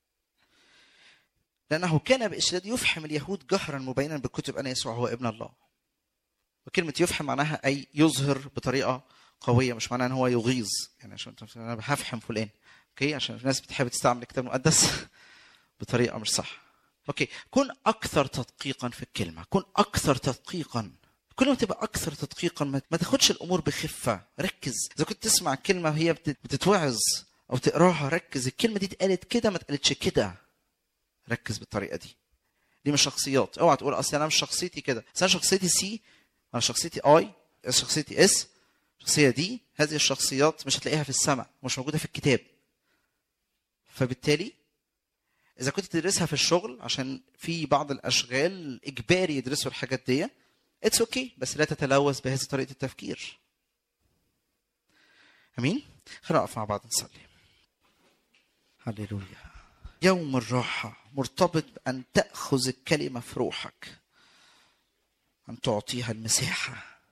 لأنه كان بإشداد يفحم اليهود جهرا مبينا بكتب أن يسوع هو ابن الله وكلمة يفحم معناها أي يظهر بطريقة قوية مش معناها أن هو يغيظ يعني عشان أنا هفحم فلان أوكي عشان الناس بتحب تستعمل الكتاب المقدس بطريقة مش صح أوكي كن أكثر تدقيقا في الكلمة كن أكثر تدقيقا كل ما تبقى أكثر تدقيقا ما تاخدش الأمور بخفة ركز إذا كنت تسمع كلمة وهي بتتوعظ أو تقراها ركز الكلمة دي اتقالت كده ما اتقالتش كده ركز بالطريقه دي دي مش شخصيات اوعى تقول اصل انا مش شخصيتي كده انا شخصيتي سي انا شخصيتي اي شخصيتي اس الشخصيه دي هذه الشخصيات مش هتلاقيها في السماء مش موجوده في الكتاب فبالتالي اذا كنت تدرسها في الشغل عشان في بعض الاشغال اجباري يدرسوا الحاجات دي اتس اوكي okay. بس لا تتلوث بهذه طريقه التفكير امين خلينا نقف مع بعض نصلي هللويا يوم الراحة مرتبط بأن تأخذ الكلمة في روحك أن تعطيها المساحة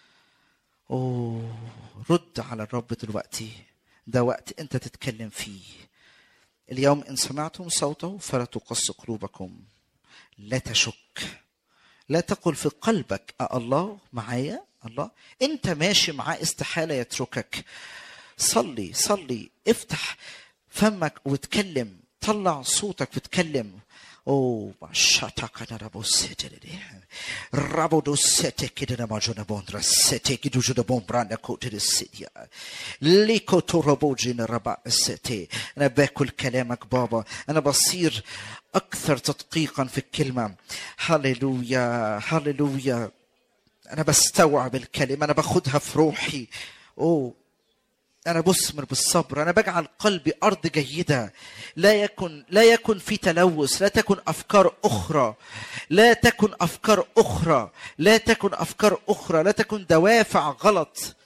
أوه رد على الرب دلوقتي ده وقت أنت تتكلم فيه اليوم إن سمعتم صوته فلا تقص قلوبكم لا تشك لا تقل في قلبك أه الله معايا الله أنت ماشي معاه استحالة يتركك صلي صلي افتح فمك واتكلم طلع صوتك وتكلم اوه شاتاك انا رابو سيتي رابو دو سيتي كده ما جونا بوندرا سيتي كده جونا بومبرانا كوتي السيتي ليكو توربو جينا ربا السيتي انا باكل كلامك بابا انا بصير اكثر تدقيقا في الكلمه هللويا هللويا انا بستوعب الكلمه انا باخدها في روحي اوه أنا بثمر بالصبر أنا بجعل قلبي أرض جيدة لا يكن لا يكن في تلوث لا تكن أفكار أخرى لا تكن أفكار أخرى لا تكن أفكار أخرى لا تكن دوافع غلط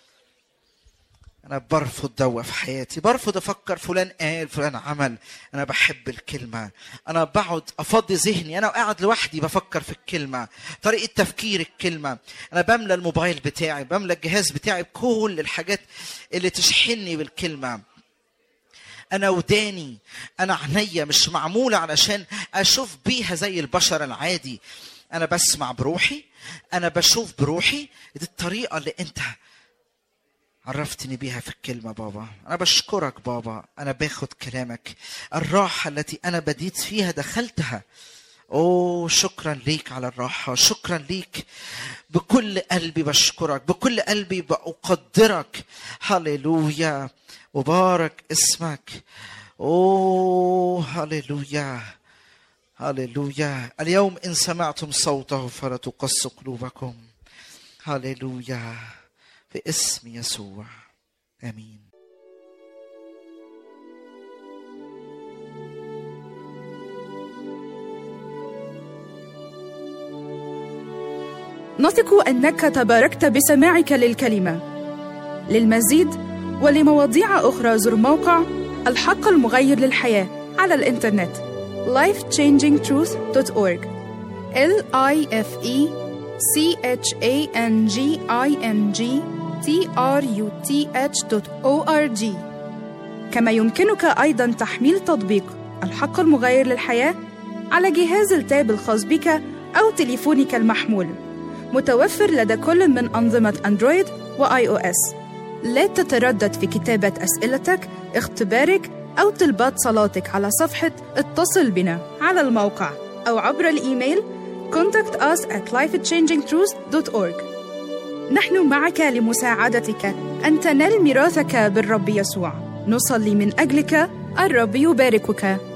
أنا برفض دوا في حياتي برفض أفكر فلان قال فلان عمل أنا بحب الكلمة أنا بقعد أفضي ذهني أنا قاعد لوحدي بفكر في الكلمة طريقة تفكير الكلمة أنا بملى الموبايل بتاعي بملى الجهاز بتاعي بكل الحاجات اللي تشحنني بالكلمة أنا وداني أنا عينيا مش معمولة علشان أشوف بيها زي البشر العادي أنا بسمع بروحي أنا بشوف بروحي دي الطريقة اللي أنت عرفتني بيها في الكلمة بابا أنا بشكرك بابا أنا باخد كلامك الراحة التي أنا بديت فيها دخلتها أوه شكرا ليك على الراحة شكرا ليك بكل قلبي بشكرك بكل قلبي بقدرك هللويا وبارك اسمك أوه هللويا هللويا اليوم إن سمعتم صوته فلا تقص قلوبكم هللويا في اسم يسوع آمين نثق انك تباركت بسماعك للكلمه للمزيد ولمواضيع اخرى زر موقع الحق المغير للحياه على الانترنت lifechangingtruth.org l i f e c h a n g i n g t r u t h.org كما يمكنك ايضا تحميل تطبيق الحق المغير للحياه على جهاز التاب الخاص بك او تليفونك المحمول متوفر لدى كل من أنظمة أندرويد وآي أو إس. لا تتردد في كتابة أسئلتك، اختبارك أو طلبات صلاتك على صفحة اتصل بنا على الموقع أو عبر الإيميل contact us at lifechangingtruth.org نحن معك لمساعدتك أن تنال ميراثك بالرب يسوع نصلي من أجلك الرب يباركك